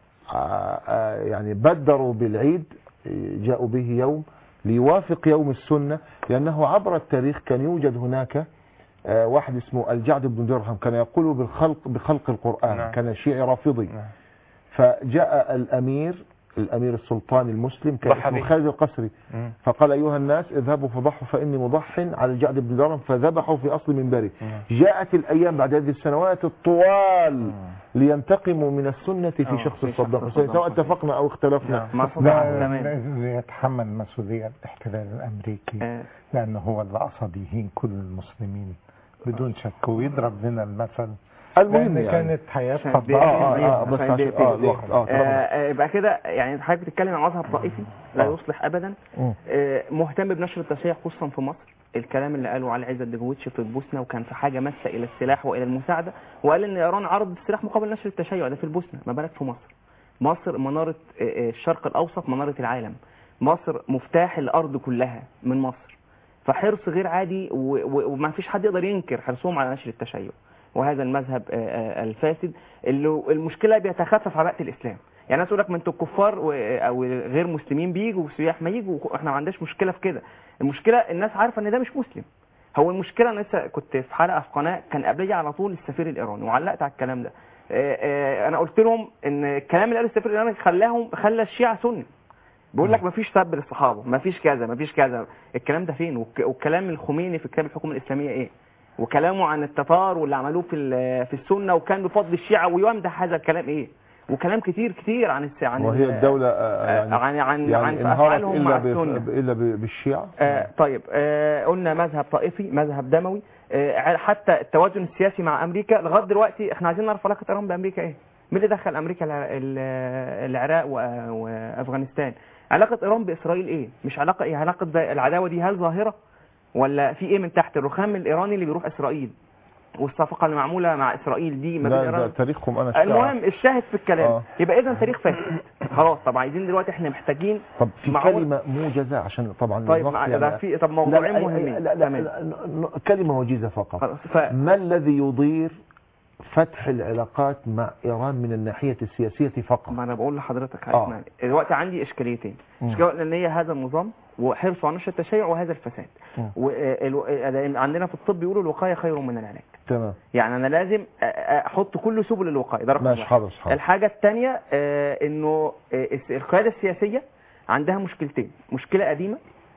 آه، يعني بدروا بالعيد آه، جاءوا به يوم ليوافق يوم السنة لأنه عبر التاريخ كان يوجد هناك آه، واحد اسمه الجعد بن درهم كان يقول بالخلق بخلق القرآن نعم. كان شيعي رافضي نعم. فجاء الأمير الأمير السلطاني المسلم كان ضحى اسمه به. خالد القسري مم. فقال أيها الناس اذهبوا فضحوا فإني مضح على الجعد بن درهم فذبحوا في أصل منبري نعم. جاءت الأيام بعد هذه السنوات الطوال لينتقموا من السنة في آه، شخص في صدام شخص حسين صدام سواء حسين. اتفقنا أو اختلفنا نعم. مع لا صدام تمام لازم يتحمل مسؤولية الاحتلال الأمريكي آه، لأنه هو اللي قصد يهين كل المسلمين بدون شك ويضرب لنا المثل المهم لأن يعني كانت حياة عشان فضاء بيقتل آه، العيد، آه، بس عشان عشان- بيقتل آه، العيد. الوقت. آه، آه، تمام. آه، يبقى كده يعني حضرتك بتتكلم عن مذهب طائفي لا آه. يصلح ابدا مم. آه، مهتم بنشر التشيع خصوصا في مصر الكلام اللي قاله على عزت دجويتش في البوسنه وكان في حاجه ماسه الى السلاح والى المساعده وقال ان ايران عرضت السلاح مقابل نشر التشيع ده في البوسنه ما بالك في مصر مصر مناره آه، آه، الشرق الاوسط مناره العالم مصر مفتاح الارض كلها من مصر فحرص غير عادي و- و- وما فيش حد يقدر ينكر حرصهم على نشر التشيع وهذا المذهب آه، آه، الفاسد اللي المشكله بيتخفف على وقت الاسلام يعني الناس تقول لك ما انتوا الكفار و- او غير مسلمين بيجوا والسياح ما يجوا احنا ما عندناش مشكله في كده المشكله الناس عارفه ان ده مش مسلم هو المشكله انا لسه كنت في حلقه في قناه كان قبلي على طول السفير الايراني وعلقت على الكلام ده آه، آه، انا قلت لهم ان الكلام اللي قاله السفير الايراني خلاهم خلى الشيعه سنه بيقول لك مفيش سب للصحابه مفيش كذا مفيش كذا الكلام ده فين والك- والكلام الخميني في كتاب الحكومه الاسلاميه ايه وكلامه عن التتار واللي عملوه في ال- في السنه وكان بفضل الشيعه ويمدح هذا الكلام ايه وكلام كتير كتير عن الس... عن وهي ال- الدولة آه، آه، يعني عن عن يعني عن انهارت افعالهم مع إلا, السنه ب... إلا ب... بالشيعة آه طيب آه قلنا مذهب طائفي مذهب دموي آه حتى التوازن السياسي مع امريكا لغايه دلوقتي احنا عايزين نعرف علاقه ايران بامريكا ايه مين اللي دخل امريكا الع- ال- العراق و- وافغانستان علاقه ايران باسرائيل ايه مش علاقه ايه علاقه ده- العداوه دي هل ظاهره ولا في ايه من تحت الرخام الايراني اللي بيروح اسرائيل والصفقه اللي معموله مع اسرائيل دي ما بين لا ده ايران تاريخهم أنا الشاعر. المهم الشاهد في الكلام آه. يبقى اذا تاريخ فاسد خلاص طب عايزين دلوقتي احنا محتاجين طب في معقول- كلمة موجزة عشان طبعا طيب الوقت مع يعني- ده في طب لا موضوعين لا, مهمين لا, لا, تمام. لا, لا كلمة وجيزة فقط خلاص ف... ما الذي يضير فتح العلاقات مع إيران من الناحية السياسية فقط ما انا بقول لحضرتك آه. اسمعني دلوقتي عندي اشكاليتين مم. اشكاليه الاولانيه هذا النظام وحرصه على نشر التشيع وهذا الفساد مم. وعندنا في الطب بيقولوا الوقايه خير من العلاج تمام يعني انا لازم أ- أ- احط كل سبل الوقايه ده رقم ماشي واحد حاضر حاضر الحاجه الثانيه انه آه، الس- القياده السياسيه عندها مشكلتين مشكله قديمه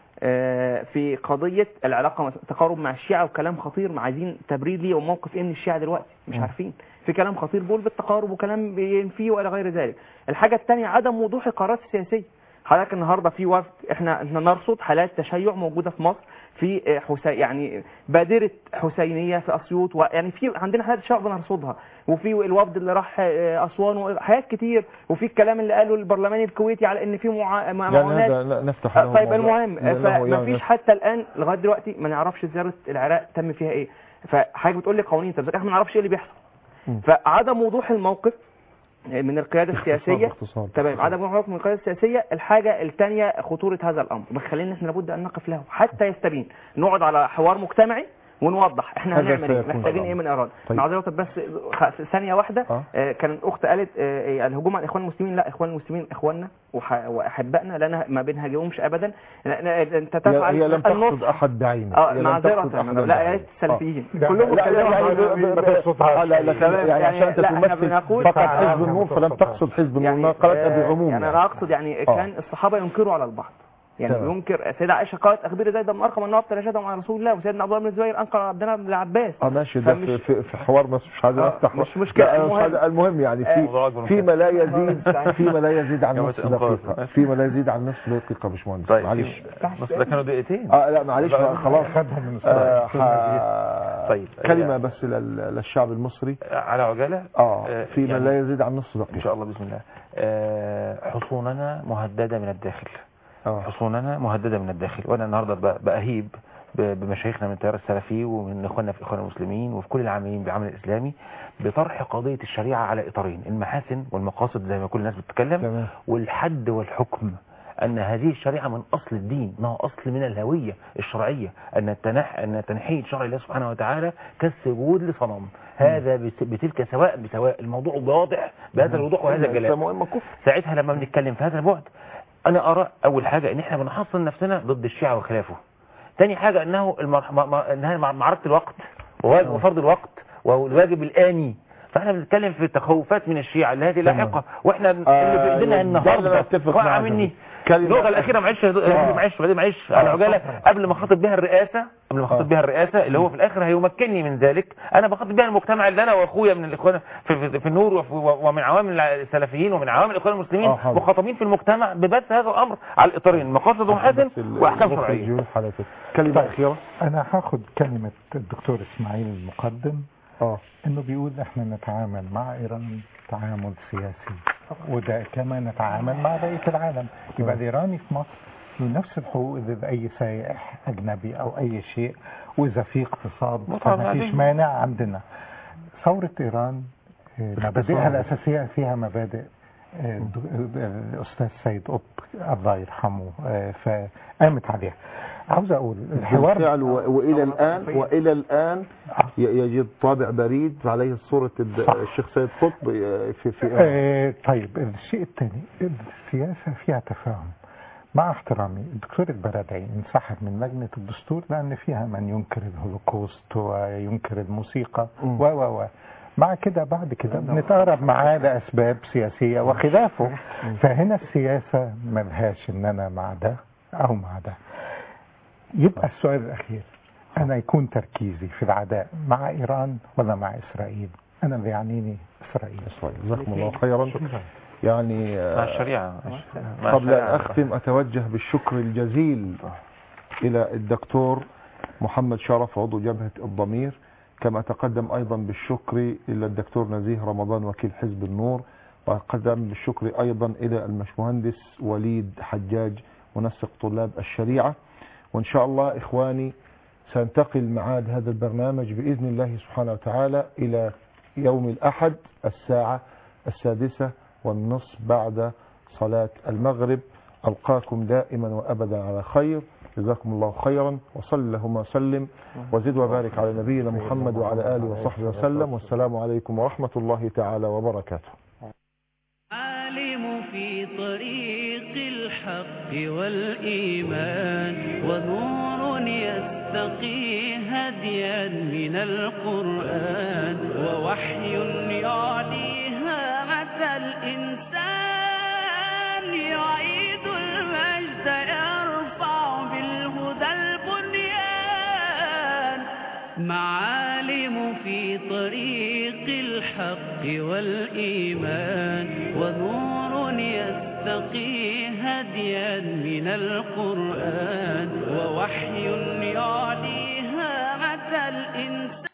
آه، في قضيه العلاقه مثلا تقارب مع الشيعه وكلام خطير عايزين تبرير ليه وموقف ايه من الشيعه دلوقتي مش مم. عارفين في كلام خطير بيقول بالتقارب وكلام بينفيه والى غير ذلك الحاجه الثانيه عدم وضوح القرارات السياسيه حضرتك النهارده في وفد احنا احنا نرصد حالات تشيع موجوده في مصر في آه، حسي يعني بادره حسينيه في اسيوط و- يعني في عندنا حالات تشيع بنرصدها وفي الوفد اللي راح آه، اسوان وحاجات كتير وفي الكلام اللي قاله البرلماني الكويتي على ان في معا- يعني معاونات هذا لا- نفتح آه، له طيب موضوع. المهم لا- لا، هو فما يعني فيش حتى الان لغايه دلوقتي ما نعرفش زياره العراق تم فيها ايه فحضرتك بتقول لي قوانين طب احنا ما نعرفش ايه اللي بيحصل مم. فعدم وضوح الموقف من القياده السياسيه باختصار تمام عدم وضوح الموقف من القياده السياسيه الحاجه الثانيه خطوره هذا الامر بخلينا احنا لابد ان نقف له حتى يستبين نقعد على حوار مجتمعي ونوضح احنا هذا هنعمل ايه سيكون محتاجين طبعاً. ايه من ايران طيب. معذره بس خ- ثانيه واحده آه. آه، كان الاخت قالت آه، الهجوم على الاخوان المسلمين لا اخوان المسلمين اخواننا وح- واحبائنا لا نه- ما بنهاجمهمش ابدا لا- لا- انت هي تفعل هي لم تقصد النص أحد بعينه اه هي لم معذره تقصد أحداً لا يا بعينه. ريت السلفيين لا، كلهم لا لا بيتكلموا يعني عن- ب- ب- ما تقصدهاش. آه، لا لكن تمام، يعني يعني عشان انت لا، احنا تمثل بنقول- فقط آه، حزب آه، النور ما فلم تقصدهاش. تقصد حزب النور يعني ما قالت آه، بعموم يعني انا اقصد يعني آه. كان الصحابه ينكروا على البعض يعني تمام. بينكر سيدة عائشة قالت أخبري زيد بن أرقم أنه أبطل شهادة مع رسول الله وسيدنا عبد الله بن الزبير أنكر على عبد الله بن العباس اه ماشي ده في, فمش- في, في حوار بس مش عايز آه، افتح مش مشكلة، لا، أنا مش المهم- عايز- المهم يعني في موضوع أكبر من في كده. ما لا يزيد في ما لا يزيد عن جامعة نصف إنقاذ. دقيقة في ما لا يزيد عن نصف دقيقة يا باشمهندس طيب معلش بس ده كانوا دقيقتين اه لا معلش بقى خلاص خدها من آه إسرائيل. ح... طيب. كلمة بس لل- للشعب المصري على عجالة اه آه، في ما يعني- لا يزيد عن نصف إن دقيقة شاء الله بسم الله آه، حصوننا مهددة من الداخل اه حصوننا مهددة من الداخل وأنا النهاردة ب- بأهيب ب- بمشايخنا من التيار السلفي ومن إخواننا في الإخوان المسلمين وفي كل العاملين بالعمل الإسلامي بطرح قضية الشريعة على إطارين المحاسن والمقاصد زي ما كل الناس بتتكلم تمام والحد والحكم أن هذه الشريعة من أصل الدين ما هو أصل من الهوية الشرعية أن التنح أن تنحية شرع الله سبحانه وتعالى كالسجود لصنم هذا بت- بتلك سواء بسواء الموضوع واضح بهذا الوضوح وهذا الجلاء مهمة كفر ساعتها لما بنتكلم في هذا البعد انا ارى اول حاجة ان احنا بنحصن نفسنا ضد الشيعة وخلافه تاني حاجة انه المر... ما... ما... انها مع- معركة الوقت وواجب- وفرض الوقت والواجب الاني فاحنا بنتكلم في تخوفات من الشيعة اللي هذه لاحقة واحنا اللي في ايدينا ده النهارده اللي أتفق وقع معاك مني كلمة- اللغة الأخيرة معلش معلش بعدين معلش على عجالة قبل ما اخاطب بها الرئاسة قبل ما اخاطب بها الرئاسة اللي هو في الآخر هيمكنني من ذلك أنا بخاطب بها المجتمع اللي أنا وأخويا من الإخوان في, في, في النور وفي- ومن عوامل السلفيين ومن عوامل الإخوان المسلمين آه، حاضر. مخاطبين في المجتمع ببث هذا الأمر على الإطارين مقاصد ومحاسن بس ال- وأحكام الظروف شرعية الجيوش حالته كلمة طيب. أخيرة انا هاخد كلمة الدكتور اسماعيل المقدم اه انه بيقول احنا نتعامل مع ايران تعامل سياسي وده كما نتعامل مع بقية العالم يبقى الايراني في مصر له نفس الحقوق اللي اي سائح اجنبي او اي شيء واذا في اقتصاد مطعم فما فيش عادي. مانع عندنا ثورة ايران آه، مبادئها الاساسية فيها مبادئ آه، الد- الاستاذ سيد قطب الله يرحمه آه، فقامت عليها عاوز اقول الحوار بالفعل و- والى الان والى الان ي- يجد طابع بريد عليه صورة الد- صح. الشيخ سيد قطب في في آه، طيب الشيء الثاني السياسة فيها تفاهم مع احترامي الدكتور البرادعي انسحب من لجنة الدستور لأن فيها من ينكر الهولوكوست وينكر الموسيقى مم. و و و مع كده بعد كده بنتقرب معاه لأسباب سياسية وخلافه فهنا السياسة ملهاش إن أنا مع ده أو مع ده يبقى السؤال الأخير أنا يكون تركيزي في العداء مع إيران ولا مع إسرائيل أنا اللي يعنيني إسرائيل إسرائيل جزاكم الله خيرا يعني آه، مع الشريعة مع قبل أن الشريعة. أختم أتوجه بالشكر الجزيل إلى الدكتور محمد شرف عضو جبهة الضمير كما أتقدم أيضا بالشكر إلى الدكتور نزيه رمضان وكيل حزب النور وأتقدم بالشكر أيضا إلى المشمهندس وليد حجاج منسق طلاب الشريعة وإن شاء الله إخواني سينتقل معاد هذا البرنامج بإذن الله سبحانه وتعالى إلى يوم الأحد الساعة السادسة والنصف بعد صلاة المغرب ألقاكم دائما وأبدا على خير جزاكم الله خيرا وصل اللهم وسلم وزد وبارك على نبينا محمد وعلى آله وصحبه وسلم والسلام عليكم ورحمة الله تعالى وبركاته عالم في طريق الحق والإيمان ونور يستقي هديا من القرآن ووحي يعليها متى الإنسان يعيد المجد يرفع بالهدى البنيان معالم في طريق الحق والإيمان ونور يستقي هديا من القرآن ووحي يعليها متى الإنسان